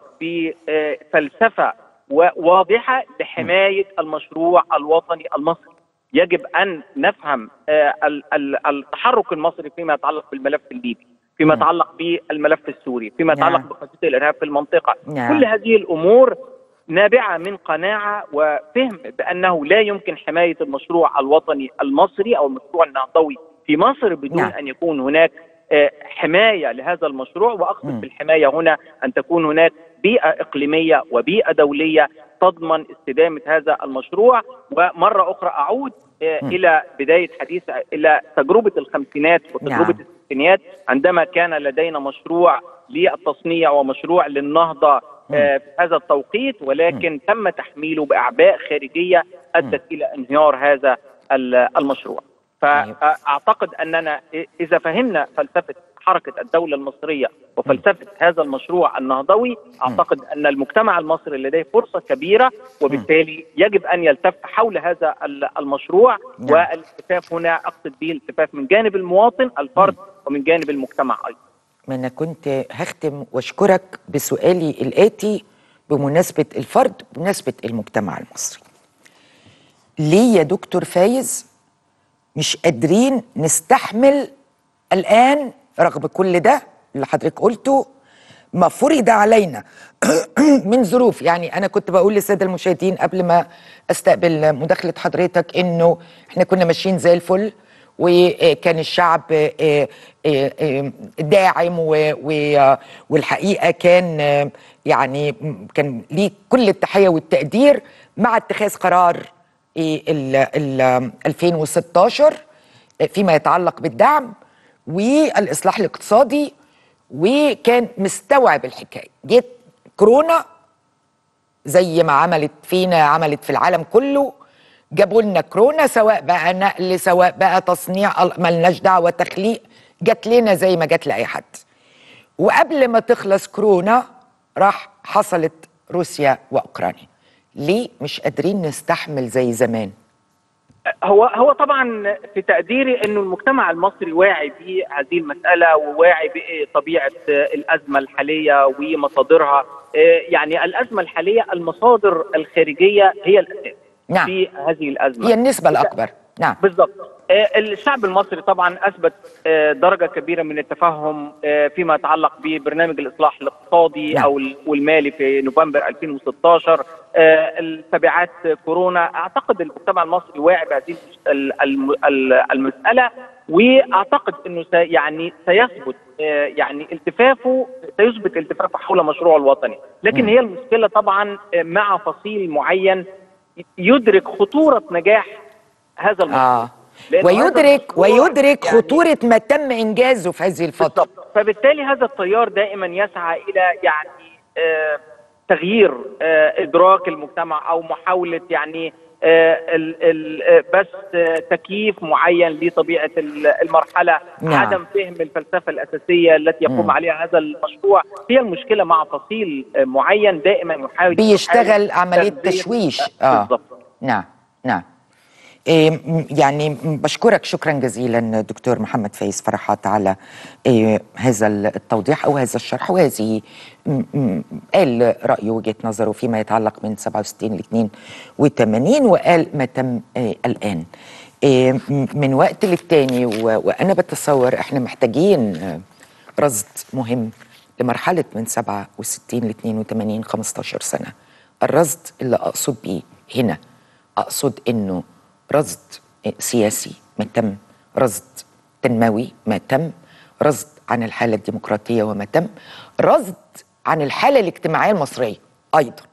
بفلسفة و- واضحة لحماية المشروع الوطني المصري يجب ان نفهم آه، ال- ال- التحرك المصري فيما يتعلق بالملف الليبي فيما يتعلق بالملف السوري فيما نعم. يتعلق بقضيه الارهاب في المنطقه نعم. كل هذه الامور نابعه من قناعه وفهم بانه لا يمكن حمايه المشروع الوطني المصري او المشروع النهضوي في مصر بدون نعم. ان يكون هناك آه، حمايه لهذا المشروع واقصد مم. بالحمايه هنا ان تكون هناك بيئه اقليميه وبيئه دوليه تضمن استدامه هذا المشروع ومره اخرى اعود آه، مم. الى بدايه حديث الى تجربه الخمسينات وتجربه نعم. الستينيات عندما كان لدينا مشروع للتصنيع ومشروع للنهضه آه، في هذا التوقيت ولكن تم تحميله باعباء خارجيه ادت الى انهيار هذا ال- المشروع فاعتقد اننا اذا فهمنا فلسفه حركه الدوله المصريه وفلسفه هذا المشروع النهضوي اعتقد ان المجتمع المصري لديه فرصه كبيره وبالتالي يجب ان يلتف حول هذا ال- المشروع نعم. والالتفاف هنا اقصد به الالتفاف من جانب المواطن الفرد ومن جانب المجتمع ايضا ما انا كنت هختم واشكرك بسؤالي الاتي بمناسبه الفرد بمناسبه المجتمع المصري ليه يا دكتور فايز مش قادرين نستحمل الان رغم كل ده اللي حضرتك قلته ما فرض علينا من ظروف يعني انا كنت بقول للساده المشاهدين قبل ما استقبل مداخله حضرتك انه احنا كنا ماشيين زي الفل وكان الشعب آه، آه، آه، داعم و- و- والحقيقه كان آه، يعني كان ليه كل التحيه والتقدير مع اتخاذ قرار آه، ال ال 2016 فيما يتعلق بالدعم والاصلاح الاقتصادي وكان مستوعب الحكايه جت كورونا زي ما عملت فينا عملت في العالم كله جابوا لنا كورونا سواء بقى نقل سواء بقى تصنيع ملناش دعوه تخليق جات لنا زي ما جات لاي حد وقبل ما تخلص كورونا راح حصلت روسيا واوكرانيا ليه مش قادرين نستحمل زي زمان هو هو طبعا في تقديري انه المجتمع المصري واعي بهذه المساله وواعي بطبيعه الازمه الحاليه ومصادرها يعني الازمه الحاليه المصادر الخارجيه هي الاساس نعم. في هذه الازمه هي النسبه الاكبر نعم بالضبط آه، الشعب المصري طبعا اثبت آه، درجه كبيره من التفهم آه، فيما يتعلق ببرنامج الاصلاح الاقتصادي نعم. او ال- والمالي في نوفمبر 2016 آه، التبعات كورونا اعتقد المجتمع المصري واعي بهذه ال- الم- ال- المساله واعتقد انه سي يعني سيثبت آه، يعني التفافه سيثبت التفافه حول مشروعه الوطني لكن مم. هي المشكله طبعا آه، مع فصيل معين يدرك خطوره نجاح هذا المشروع اه لأن هذا ويدرك المشروع ويدرك يعني خطوره ما تم انجازه في هذه الفتره بالضبط فبالتالي هذا التيار دائما يسعى الى يعني آه تغيير آه ادراك المجتمع او محاوله يعني آه ال ال آه، بس آه تكييف معين لطبيعه ال- المرحله نعم. عدم فهم الفلسفه الاساسيه التي يقوم مم. عليها هذا المشروع هي المشكله مع فصيل آه معين دائما يحاول بيشتغل يحاول عمليه تغذية- تشويش آه بالضبط نعم نعم إيه م- يعني م- بشكرك شكرا جزيلا دكتور محمد فايز فرحات على إيه هذا التوضيح او هذا الشرح وهذه م- م- قال رايه وجهه نظره فيما يتعلق من 67 ل 82 وقال ما تم إيه الان إيه م- من وقت للتاني و- وانا بتصور احنا محتاجين آه، رصد مهم لمرحله من 67 ل 82 15 سنه الرصد اللي اقصد بيه هنا اقصد انه رصد سياسي ما تم رصد تنموي ما تم رصد عن الحاله الديمقراطيه وما تم رصد عن الحاله الاجتماعيه المصريه ايضا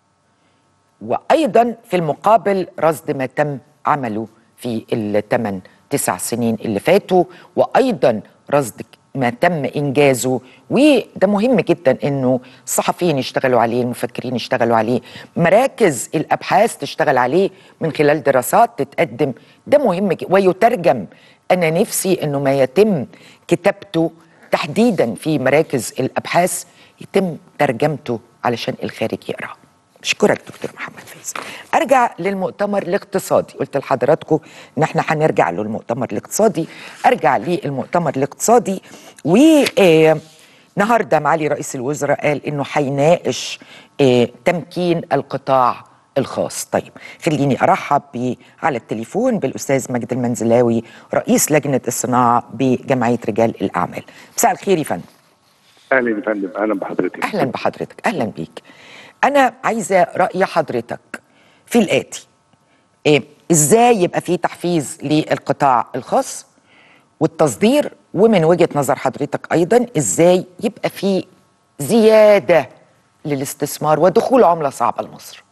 وايضا في المقابل رصد ما تم عمله في الثمان تسع سنين اللي فاتوا وايضا رصد ما تم انجازه وده مهم جدا انه الصحفيين يشتغلوا عليه المفكرين يشتغلوا عليه مراكز الابحاث تشتغل عليه من خلال دراسات تتقدم ده مهم ج- ويترجم انا نفسي انه ما يتم كتابته تحديدا في مراكز الابحاث يتم ترجمته علشان الخارج يقراه اشكرك دكتور محمد فايز ارجع للمؤتمر الاقتصادي قلت لحضراتكم ان احنا هنرجع له المؤتمر الاقتصادي ارجع للمؤتمر الاقتصادي و آه، النهارده معالي رئيس الوزراء قال انه هيناقش آه، تمكين القطاع الخاص طيب خليني ارحب ب على التليفون بالاستاذ مجد المنزلاوي رئيس لجنه الصناعه بجمعيه رجال الاعمال مساء الخير يا فندم اهلا يا فندم اهلا بحضرتك اهلا بحضرتك اهلا بيك انا عايزه راي حضرتك في الاتي إيه ازاي يبقى في تحفيز للقطاع الخاص والتصدير ومن وجهه نظر حضرتك ايضا ازاي يبقى في زياده للاستثمار ودخول عمله صعبه لمصر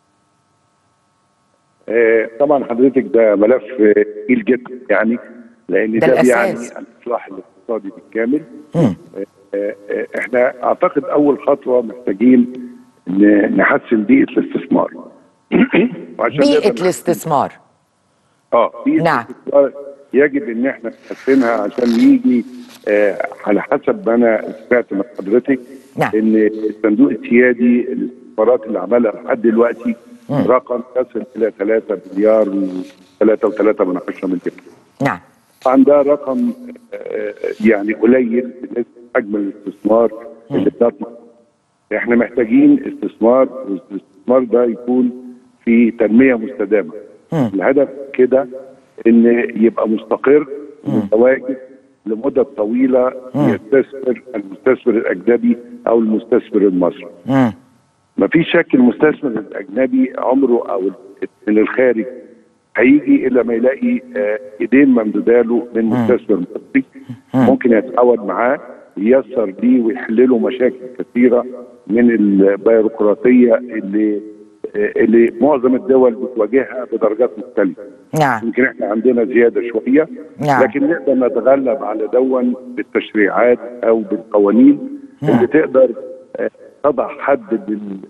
آه طبعا حضرتك ده ملف آه، تقيل جدا يعني لان ده ده, بيعني الأساس. الاصلاح الاقتصادي بالكامل مم. آه، آه، آه، احنا اعتقد اول خطوه محتاجين ن- نحسن بيئه الاستثمار وعشان بيئه نقدر الاستثمار اه بيئه نعم. الاستثمار يجب ان احنا نحسنها عشان يجي آه على حسب ما انا سمعت من حضرتك نعم. ان الصندوق السيادي الاستثمارات اللي عملها لحد دلوقتي رقم يصل الى 3 مليار و3 و3 من 10 مليار نعم طبعا ده رقم آه، يعني قليل بالنسبه لحجم الاستثمار اللي بنطلع احنا محتاجين استثمار والاستثمار ده يكون في تنميه مستدامه الهدف كده ان يبقى مستقر متواجد لمده طويله يستثمر المستثمر الاجنبي او المستثمر المصري مم. ما فيش شك المستثمر الاجنبي عمره او من الخارج هيجي الا ما يلاقي آه، ايدين ممدوده له من مستثمر مصري ممكن يتعاون معاه ييسر ليه ويحل له مشاكل كثيره من البيروقراطيه اللي آه، اللي معظم الدول بتواجهها بدرجات مختلفه نعم يمكن احنا عندنا زياده شويه نعم. لكن نقدر نتغلب على دون بالتشريعات او بالقوانين اللي تقدر آه، تضع حد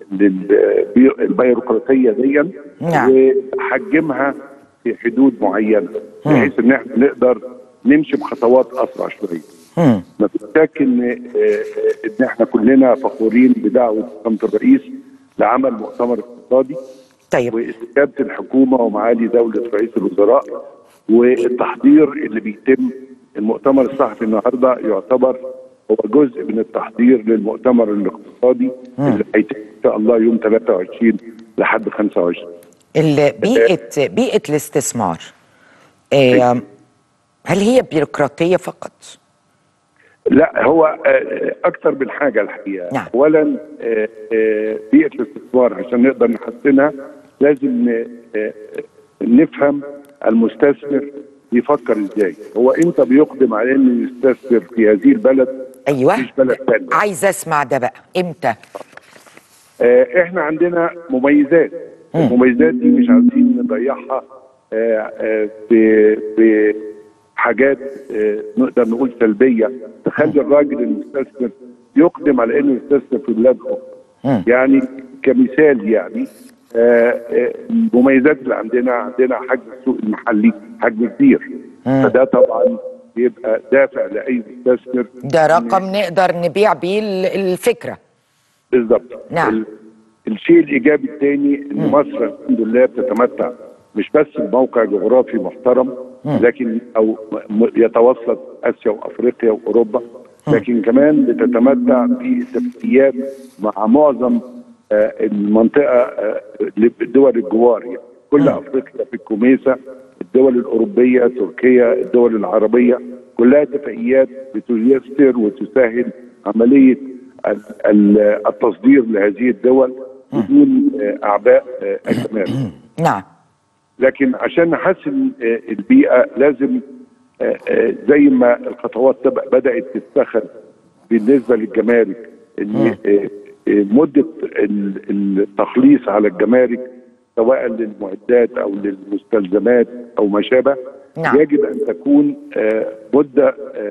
للبيروقراطيه دي نعم. وتحجمها في حدود معينه بحيث ان احنا نقدر نمشي بخطوات اسرع شويه. مم. ما فيش شك ان آه، ان احنا كلنا فخورين بدعوه فخامه الرئيس لعمل مؤتمر اقتصادي طيب واستجابه الحكومه ومعالي دوله رئيس الوزراء والتحضير اللي بيتم المؤتمر الصحفي النهارده يعتبر هو جزء من التحضير للمؤتمر الاقتصادي اللي هيتم ان شاء الله يوم 23 لحد 25 ال- بيئة بيئة الاستثمار آه، هل هي بيروقراطية فقط؟ لا هو آه، اكتر من حاجه الحقيقه نعم. اولا آه، آه، بيئه الاستثمار عشان نقدر نحسنها لازم ن- آه، نفهم المستثمر بيفكر ازاي هو امتى بيقدم على انه يستثمر في هذه البلد ايوه مفيش بلد تاني عايز اسمع ده بقى امتى؟ آه، احنا عندنا مميزات المميزات دي مش عايزين نضيعها آه، آه، ب- بحاجات آه، نقدر نقول سلبيه تخلي الراجل المستثمر يقدم على انه يستثمر في بلاد اخرى يعني كمثال يعني آه، آه، المميزات اللي عندنا عندنا حجم السوق المحلي حجم كبير فده طبعا بيبقى دافع لاي مستثمر ده رقم نقدر نبيع بيه ال- الفكرة بالظبط نعم. ال- الشيء الايجابي الثاني ان مصر الحمد لله بتتمتع مش بس بموقع جغرافي محترم لكن او م- يتوسط اسيا وافريقيا واوروبا لكن كمان بتتمتع باتفاقيات مع معظم آه، المنطقه آه، دول الجوار يعني كل افريقيا في الكوميسا الدول الاوروبيه تركيا الدول العربيه كلها اتفاقيات بتيسر وتسهل عمليه ال- ال- التصدير لهذه الدول بدون آه، اعباء آه، اجنبيه نعم لكن عشان نحسن آه، البيئه لازم آه، آه، زي ما الخطوات تبقى بدات تتخذ بالنسبه للجمارك ان آه، آه، مده ال- التخليص على الجمارك سواء للمعدات او للمستلزمات او ما شابه نعم. يجب ان تكون آه، مده آه،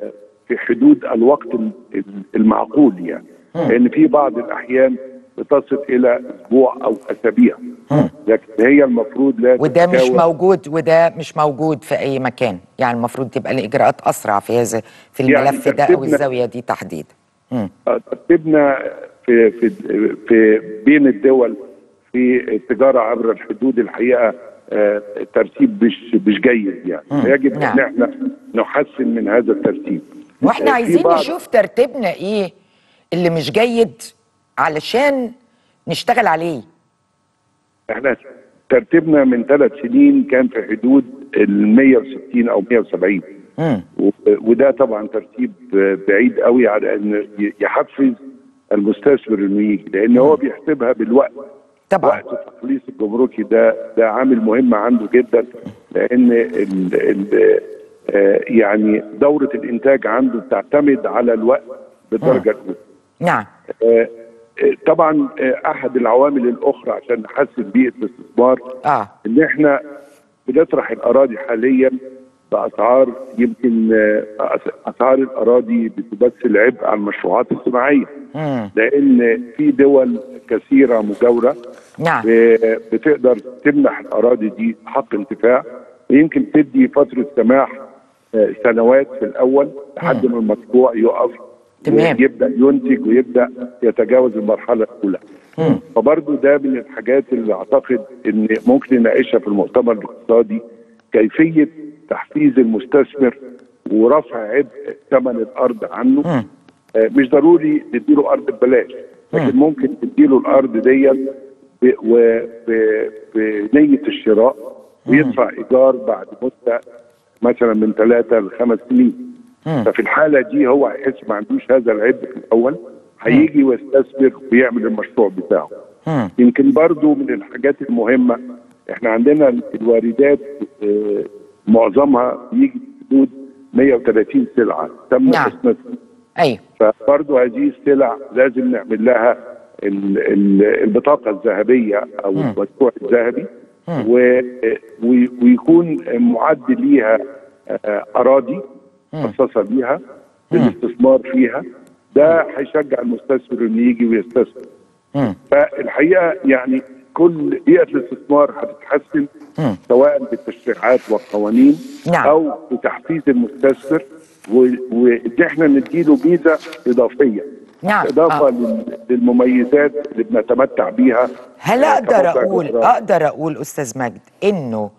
في حدود الوقت ال- ال- المعقول يعني لان في بعض الاحيان بتصل الى اسبوع او اسابيع لكن هي المفروض لا وده مش تتجاوز- موجود وده مش موجود في اي مكان يعني المفروض تبقى الاجراءات اسرع في هذا في يعني الملف ده او ترتيبنا- الزاويه دي تحديدا مم. ترتيبنا في في في بين الدول في التجاره عبر الحدود الحقيقه آه، ترتيب مش مش جيد يعني يجب نعم. ان احنا نحسن من هذا الترتيب واحنا آه، في عايزين بعض- نشوف ترتيبنا ايه اللي مش جيد علشان نشتغل عليه احنا ترتيبنا من ثلاث سنين كان في حدود ال 160 او 170 مم. و- وده طبعا ترتيب بعيد قوي على ان يحفز المستثمر انه يجي لان هو بيحسبها بالوقت طبعا وقت التخليص الجمركي ده ده عامل مهم عنده جدا لان ال ال آه، يعني دوره الانتاج عنده بتعتمد على الوقت بالدرجه الاولى نعم آه، آه، طبعا آه، احد العوامل الاخرى عشان نحسن بيئه الاستثمار اه ان احنا بنطرح الاراضي حاليا باسعار يمكن آه، أس- اسعار الاراضي بتمثل عبء على المشروعات الصناعيه مم. لان في دول كثيره مجاوره نعم ب- بتقدر تمنح الاراضي دي حق انتفاع ويمكن تدي فتره سماح آه، سنوات في الاول لحد ما المشروع يقف تمام. ويبدا ينتج ويبدا يتجاوز المرحله الاولى فبرضه ده من الحاجات اللي اعتقد ان ممكن نناقشها في المؤتمر الاقتصادي كيفيه تحفيز المستثمر ورفع عبء ثمن الارض عنه آه، مش ضروري تديله ارض ببلاش لكن ممكن تديله الارض دي ب- و- ب- بنيه الشراء ويدفع ايجار بعد مده مثلا من ثلاثه لخمس سنين ففي الحاله دي هو هيحس ما عندوش هذا العبء في الاول هيجي ويستثمر ويعمل المشروع بتاعه مم. يمكن برضو من الحاجات المهمه احنا عندنا الواردات آه، معظمها بيجي في حدود 130 سلعه تم نعم. تصنيفها ايوه فبرضه هذه السلع لازم نعمل لها ال- ال- البطاقه الذهبيه او المشروع الذهبي و- و- ويكون معد ليها آه، اراضي مخصصه ليها للاستثمار فيها ده هيشجع المستثمر انه يجي ويستثمر مم. فالحقيقه يعني كل بيئه الاستثمار هتتحسن سواء بالتشريعات والقوانين نعم. او بتحفيز المستثمر و- وان احنا نديله ميزه اضافيه نعم. اضافه آه. لل- للمميزات اللي بنتمتع بيها هل آه، اقدر كموقع اقول جغرافي. اقدر اقول استاذ مجد انه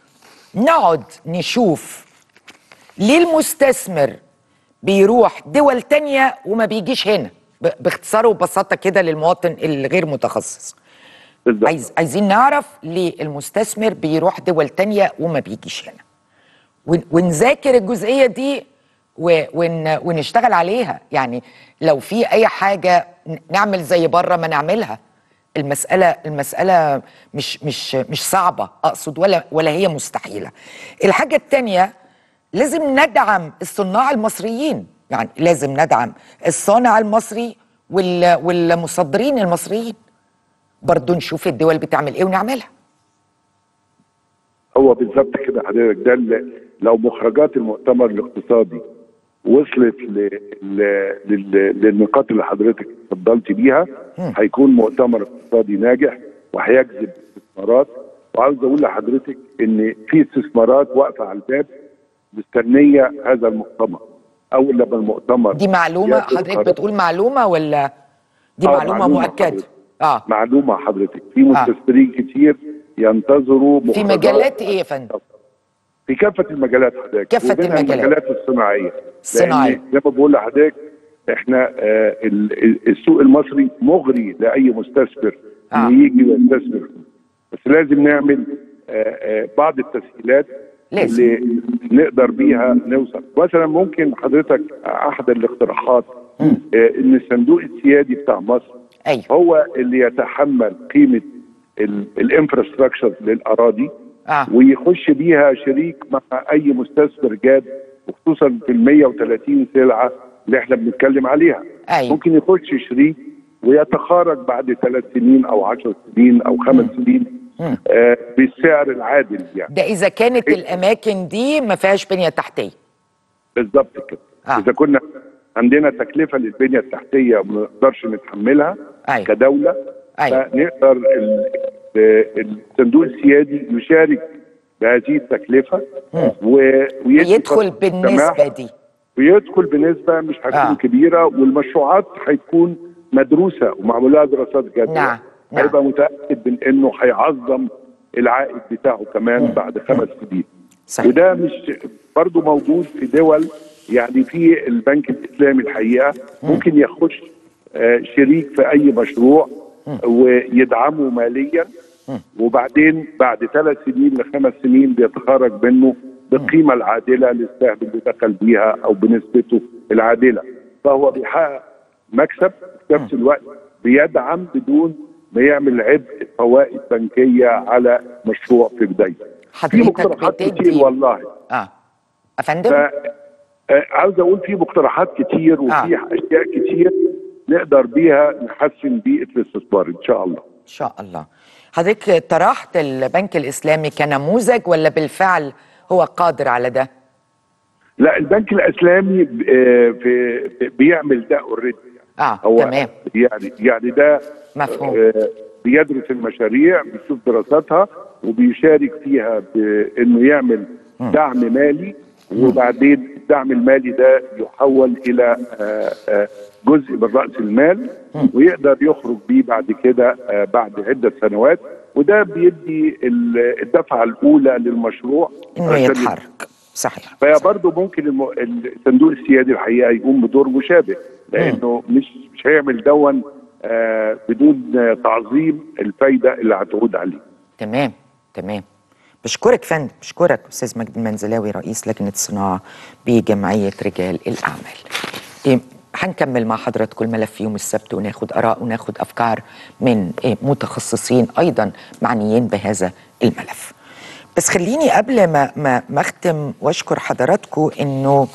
نقعد نشوف ليه المستثمر بيروح دول تانية وما بيجيش هنا ب- باختصار وببساطة كده للمواطن الغير متخصص بالظبط. عايز عايزين نعرف ليه المستثمر بيروح دول تانية وما بيجيش هنا ون- ونذاكر الجزئية دي و- ون ونشتغل عليها يعني لو في أي حاجة ن- نعمل زي بره ما نعملها المسألة المسألة مش مش مش صعبة أقصد ولا ولا هي مستحيلة الحاجة التانية لازم ندعم الصناع المصريين يعني لازم ندعم الصانع المصري وال والمصدرين المصريين برضو نشوف الدول بتعمل ايه ونعملها هو بالظبط كده حضرتك ده اللي لو مخرجات المؤتمر الاقتصادي وصلت ل... ل... لل... للنقاط اللي حضرتك اتفضلت بيها هيكون مؤتمر اقتصادي ناجح وهيجذب استثمارات وعاوز اقول لحضرتك ان في استثمارات واقفه على الباب مستنيه هذا المؤتمر اول لما المؤتمر دي معلومة ياخد حضرتك قرار- بتقول معلومة ولا دي آه، معلومة, معلومة مؤكدة حضرتك. اه معلومه حضرتك في مستثمرين كتير ينتظروا في مخرجات مجالات ايه يا فندم في كافة المجالات حضرتك كافة ومنها المجالات. المجالات الصناعية الصناعية. لأن زي ما بقول لحضرتك احنا آه ال- ال- السوق المصري مغري لأي مستثمر آه. انه يجي ويستثمر فيه. بس لازم نعمل آه آه بعض التسهيلات لازم. اللي نقدر بيها نوصل مثلا ممكن حضرتك احد الاقتراحات آه ان الصندوق السيادي بتاع مصر ايوه هو اللي يتحمل قيمه الانفراستراكشر للاراضي آه. ويخش بيها شريك مع اي مستثمر جاد وخصوصا في ال 130 سلعه اللي احنا بنتكلم عليها أيوة. ممكن يخش شريك ويتخارج بعد ثلاث سنين او 10 سنين او خمس سنين آه بالسعر العادل يعني ده اذا كانت الاماكن دي ما فيهاش بنية تحتية بالظبط كده آه. اذا كنا عندنا تكلفه للبنيه التحتيه ما نقدرش نتحملها أيوة. كدوله أيوة. فنقدر ال- ال- الصندوق السيادي يشارك بهذه التكلفه و- ويدي يدخل فرصة بالنسبه للسماح دي ويدخل بنسبه مش هتكون آه. آه. كبيره والمشروعات هتكون مدروسه ومعمول لها دراسات جدوى نعم، نعم. هيبقى متاكد من انه هيعظم العائد بتاعه كمان بعد خمس سنين صحيح. وده مش برضه موجود في دول يعني في البنك الاسلامي الحقيقه ممكن يخش آه، شريك في اي مشروع ويدعمه ماليا وبعدين بعد ثلاث سنين لخمس سنين بيتخرج منه بالقيمه العادله للسهم اللي دخل بيها او بنسبته العادله فهو بيحقق مكسب في نفس الوقت بيدعم بدون ما يعمل عبء فوائد بنكيه على مشروع في بدايته في حضرتك مقترحات بتدي كتير والله اه افندم ف آه، عاوز اقول في مقترحات كتير وفي آه. اشياء كتير نقدر بيها نحسن بيئه الاستثمار ان شاء الله ان شاء الله حضرتك طرحت البنك الاسلامي كنموذج ولا بالفعل هو قادر على ده لا البنك الاسلامي ب- آه، في في- بيعمل ده اوريدي اه هو تمام يعني يعني ده مفهوم. آه، بيدرس المشاريع بيشوف دراساتها وبيشارك فيها بانه يعمل دعم مالي وبعدين الدعم المالي ده يحول الى آه، آه، جزء من راس المال ويقدر يخرج بيه بعد كده آه، بعد عده سنوات وده بيدي ال- الدفعه الاولى للمشروع انه عشان يتحرك صحيح فهي برضه ممكن الم... الصندوق السيادي الحقيقه يقوم بدور مشابه لانه مش مش هيعمل دون آه بدون آه، تعظيم الفايده اللي هتعود عليه. تمام تمام بشكرك فندم بشكرك استاذ مجدي المنزلاوي رئيس لجنه الصناعه بجمعيه رجال الاعمال إيه هنكمل مع حضراتكم الملف يوم السبت وناخد اراء وناخد افكار من إيه متخصصين ايضا معنيين بهذا الملف بس خليني قبل ما ما ما اختم واشكر حضراتكم انه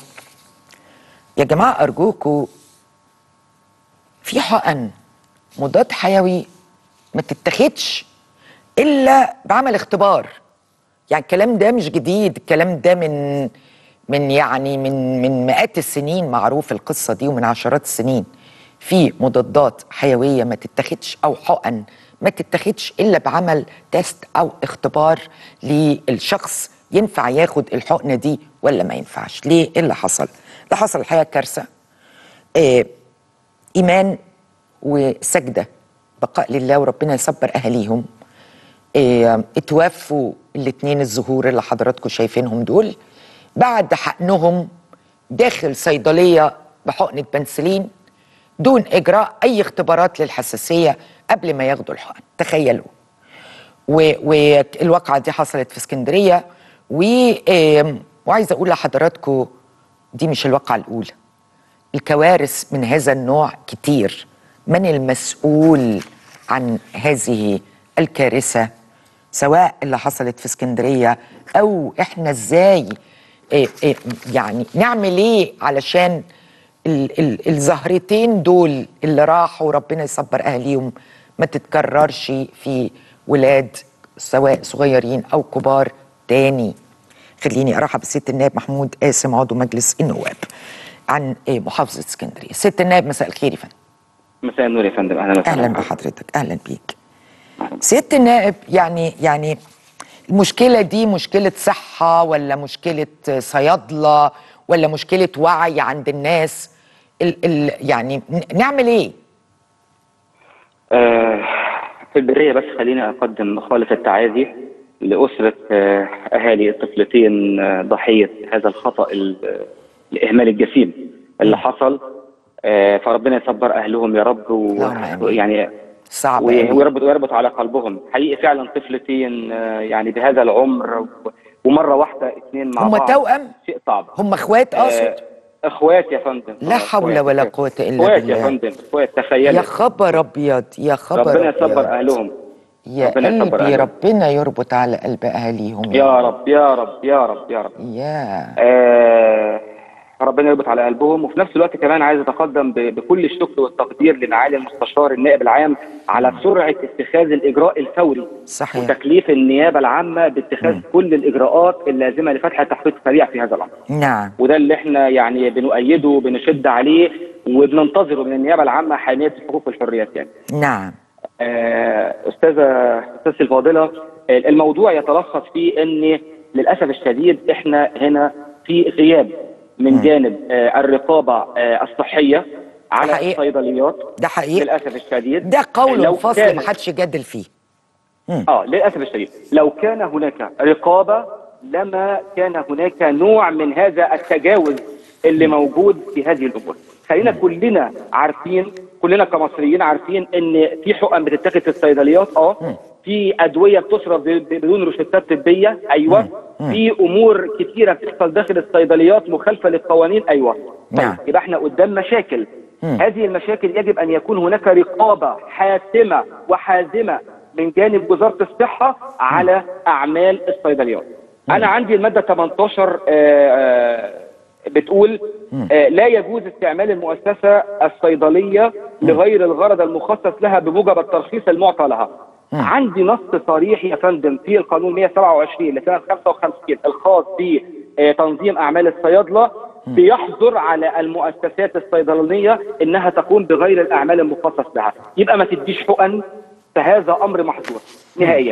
يا جماعه ارجوكم في حقن مضاد حيوي ما تتاخدش الا بعمل اختبار يعني الكلام ده مش جديد الكلام ده من من يعني من من مئات السنين معروف القصه دي ومن عشرات السنين في مضادات حيويه ما تتاخدش او حقن ما تتاخدش الا بعمل تيست او اختبار للشخص ينفع ياخد الحقنه دي ولا ما ينفعش ليه ايه اللي حصل ده حصل الحقيقه كارثه آه ايمان وسجده بقاء لله وربنا يصبر اهاليهم إيه اتوفوا الاثنين الزهور اللي حضراتكم شايفينهم دول بعد حقنهم داخل صيدليه بحقنه بنسلين دون اجراء اي اختبارات للحساسيه قبل ما ياخدوا الحقن تخيلوا و- والواقعه دي حصلت في اسكندريه و آم، وعايزه اقول لحضراتكم دي مش الواقعه الاولى الكوارث من هذا النوع كتير من المسؤول عن هذه الكارثه سواء اللي حصلت في اسكندريه او احنا ازاي إيه إيه يعني نعمل ايه علشان ال ال الزهرتين دول اللي راحوا ربنا يصبر اهاليهم ما تتكررش في ولاد سواء صغيرين او كبار تاني خليني ارحب بالست النائب محمود قاسم عضو مجلس النواب عن إيه محافظه اسكندريه ست النائب مساء الخير يا فندم مساء النور يا فندم اهلا وسهلا اهلا بحضرتك اهلا بيك سياده النائب يعني يعني المشكله دي مشكله صحه ولا مشكله صيادله ولا مشكله وعي عند الناس ال ال يعني ن- نعمل ايه آه في البدايه بس خليني اقدم خالص التعازي لاسره آه اهالي الطفلتين آه ضحيه هذا الخطا ال- آه، الاهمال الجسيم اللي حصل آه فربنا يصبر اهلهم يا رب اللهم آمين. ويعني صعب و- أوي. ويربط ويربط على قلبهم حقيقي فعلا طفلتين آه، يعني بهذا العمر و- ومره واحده اثنين مع هم بعض توأم؟ شيء صعب هم اخوات اقصد آه، اخوات يا فندم لا آه، حول إخوات. ولا قوة إلا اخوات بالله. يا فندم اخوات تخيل يا خبر ابيض يا خبر ربنا أبيض. يصبر اهلهم يا ربنا يصبر قلبي أهلهم. ربنا يربط على قلب اهاليهم يا رب يا رب يا رب يا رب يا آه ربنا يربط على قلبهم وفي نفس الوقت كمان عايز اتقدم ب- بكل الشكر والتقدير لمعالي المستشار النائب العام على سرعه اتخاذ الاجراء الفوري صحيح وتكليف النيابه العامه باتخاذ كل الاجراءات اللازمه لفتح تحقيق سريع في هذا الامر نعم وده اللي احنا يعني بنؤيده وبنشد عليه وبننتظره من النيابه العامه حاميه الحقوق والحريات يعني نعم آه، استاذه استاذتي الفاضله آه، الموضوع يتلخص في ان للاسف الشديد احنا هنا في غياب من جانب آه، الرقابه آه، الصحيه على حقيقي. الصيدليات ده حقيقي للاسف الشديد ده قول لو فصل كان- ما حدش يجادل فيه اه للاسف الشديد لو كان هناك رقابه لما كان هناك نوع من هذا التجاوز اللي موجود في هذه الامور خلينا كلنا عارفين كلنا كمصريين عارفين ان في حقن بتتاخد في الصيدليات اه في ادويه بتصرف ب- بدون روشتات طبيه ايوه في امور كتيره بتحصل داخل الصيدليات مخالفه للقوانين ايوه طيب نعم. يبقى احنا قدام مشاكل هذه المشاكل يجب ان يكون هناك رقابه حاسمه وحازمه من جانب وزاره الصحه على اعمال الصيدليات. انا عندي الماده 18 آه، آه، بتقول آه، لا يجوز استعمال المؤسسه الصيدليه لغير الغرض المخصص لها بموجب الترخيص المعطى لها. عندي نص صريح يا فندم في القانون 127 لسنه 55 الخاص بتنظيم اعمال الصيادله بيحظر على المؤسسات الصيدلانيه انها تقوم بغير الاعمال المخصص لها، يبقى ما تديش حقن فهذا امر محظور نهائيا.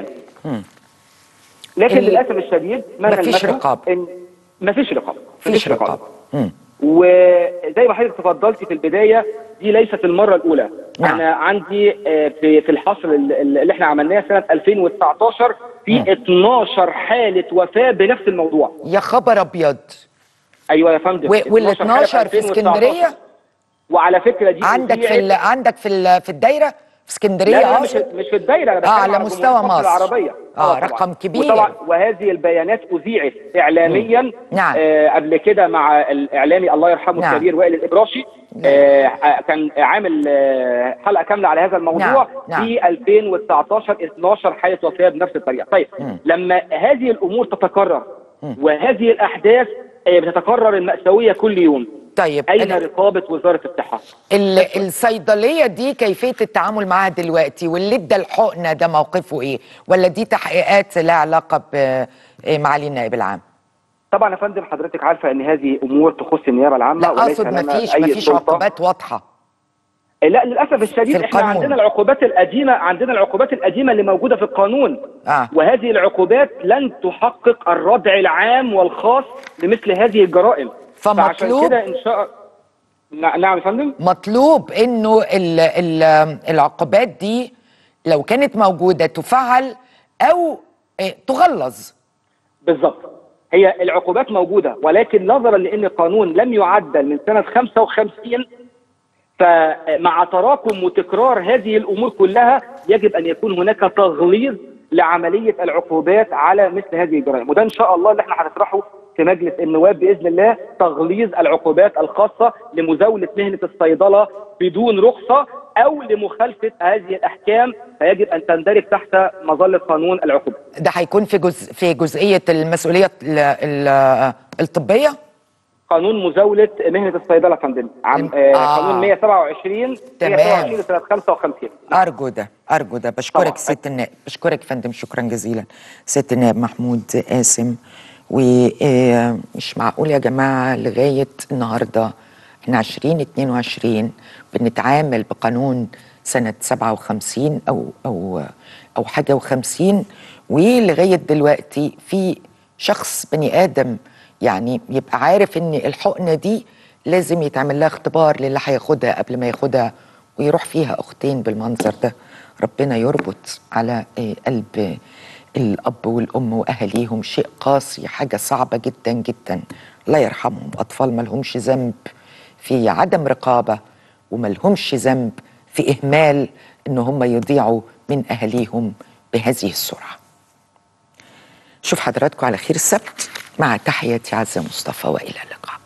لكن ال- للاسف الشديد ما مفيش نلمسه رقابة. إن مفيش رقابه مفيش رقابه مم. وزي ما حضرتك تفضلتي في البدايه دي ليست المره الاولى نعم. انا عندي آه، في في الحصر اللي اللي احنا عملناه سنه 2019 في 12 حاله وفاه بنفس الموضوع يا خبر ابيض ايوه يا فندم و- وال 12 حالة 12 في 2019. اسكندريه وعلى فكره دي عندك في أذيعت- ال... عندك في ال... في الدايره في اسكندريه لا لا مش اقصد مش في الدايره انا آه، بتكلم على على مستوى جمهورية مصر. العربيه آه، طبعاً. رقم كبير. وطبعا وهذه البيانات اذيعت اعلاميا نعم. آه قبل كده مع الاعلامي الله يرحمه نعم. الكبير وائل الابراشي آه آه، كان عامل آه حلقه كامله على هذا الموضوع نعم، نعم. في 2019 12 حاله وفاه بنفس الطريقه طيب لما هذه الامور تتكرر وهذه الاحداث آه، بتتكرر المأساوية كل يوم طيب أين أنا- رقابة وزارة الصحة؟ ال- الصيدليه دي كيفيه التعامل معاها دلوقتي واللي ادى الحقنه ده موقفه ايه ولا دي تحقيقات لها علاقه بمعالي النائب العام طبعا يا فندم حضرتك عارفة أن هذه أمور تخص النيابة العامة لا وليس اقصد لنا مفيش أي مفيش سلطة. عقوبات واضحه لا للاسف الشديد في احنا القانون. عندنا العقوبات القديمه عندنا العقوبات القديمه اللي موجوده في القانون آه. وهذه العقوبات لن تحقق الردع العام والخاص لمثل هذه الجرائم فعشان فمطلوب- كده ان شاء نع- نعم يا فندم مطلوب انه ال ال العقوبات دي لو كانت موجوده تفعل او إيه، تغلظ بالظبط هي العقوبات موجوده ولكن نظرا لان القانون لم يعدل من سنه 55 فمع تراكم وتكرار هذه الامور كلها يجب ان يكون هناك تغليظ لعمليه العقوبات على مثل هذه الجرائم وده ان شاء الله اللي احنا هنطرحه في مجلس النواب باذن الله تغليظ العقوبات الخاصه لمزاوله مهنه الصيدله بدون رخصه او لمخالفه هذه الاحكام فيجب ان تندرج تحت مظله قانون العقوبات ده هيكون في جزء في جزئيه المسؤوليه ال- ال- الطبيه قانون مزاولة مهنة الصيدلة يا فندم عن آه. آه. قانون 127 تمام. 127 سنة 55 ارجو ده ارجو ده بشكرك طبعاً. ست النائب بشكرك فندم شكرا جزيلا ست النائب محمود قاسم ومش معقول يا جماعه لغايه النهارده احنا 2022 بنتعامل بقانون سنه 57 او او او حاجه و50 ولغايه دلوقتي في شخص بني ادم يعني يبقى عارف ان الحقنه دي لازم يتعمل لها اختبار للي هياخدها قبل ما ياخدها ويروح فيها اختين بالمنظر ده ربنا يربط على آه، قلب الاب والام واهاليهم شيء قاسي حاجه صعبه جدا جدا الله يرحمهم اطفال ما لهمش ذنب في عدم رقابه وما لهمش ذنب في اهمال ان هم يضيعوا من اهاليهم بهذه السرعه شوف حضراتكم على خير السبت مع تحياتي عزة مصطفى والى اللقاء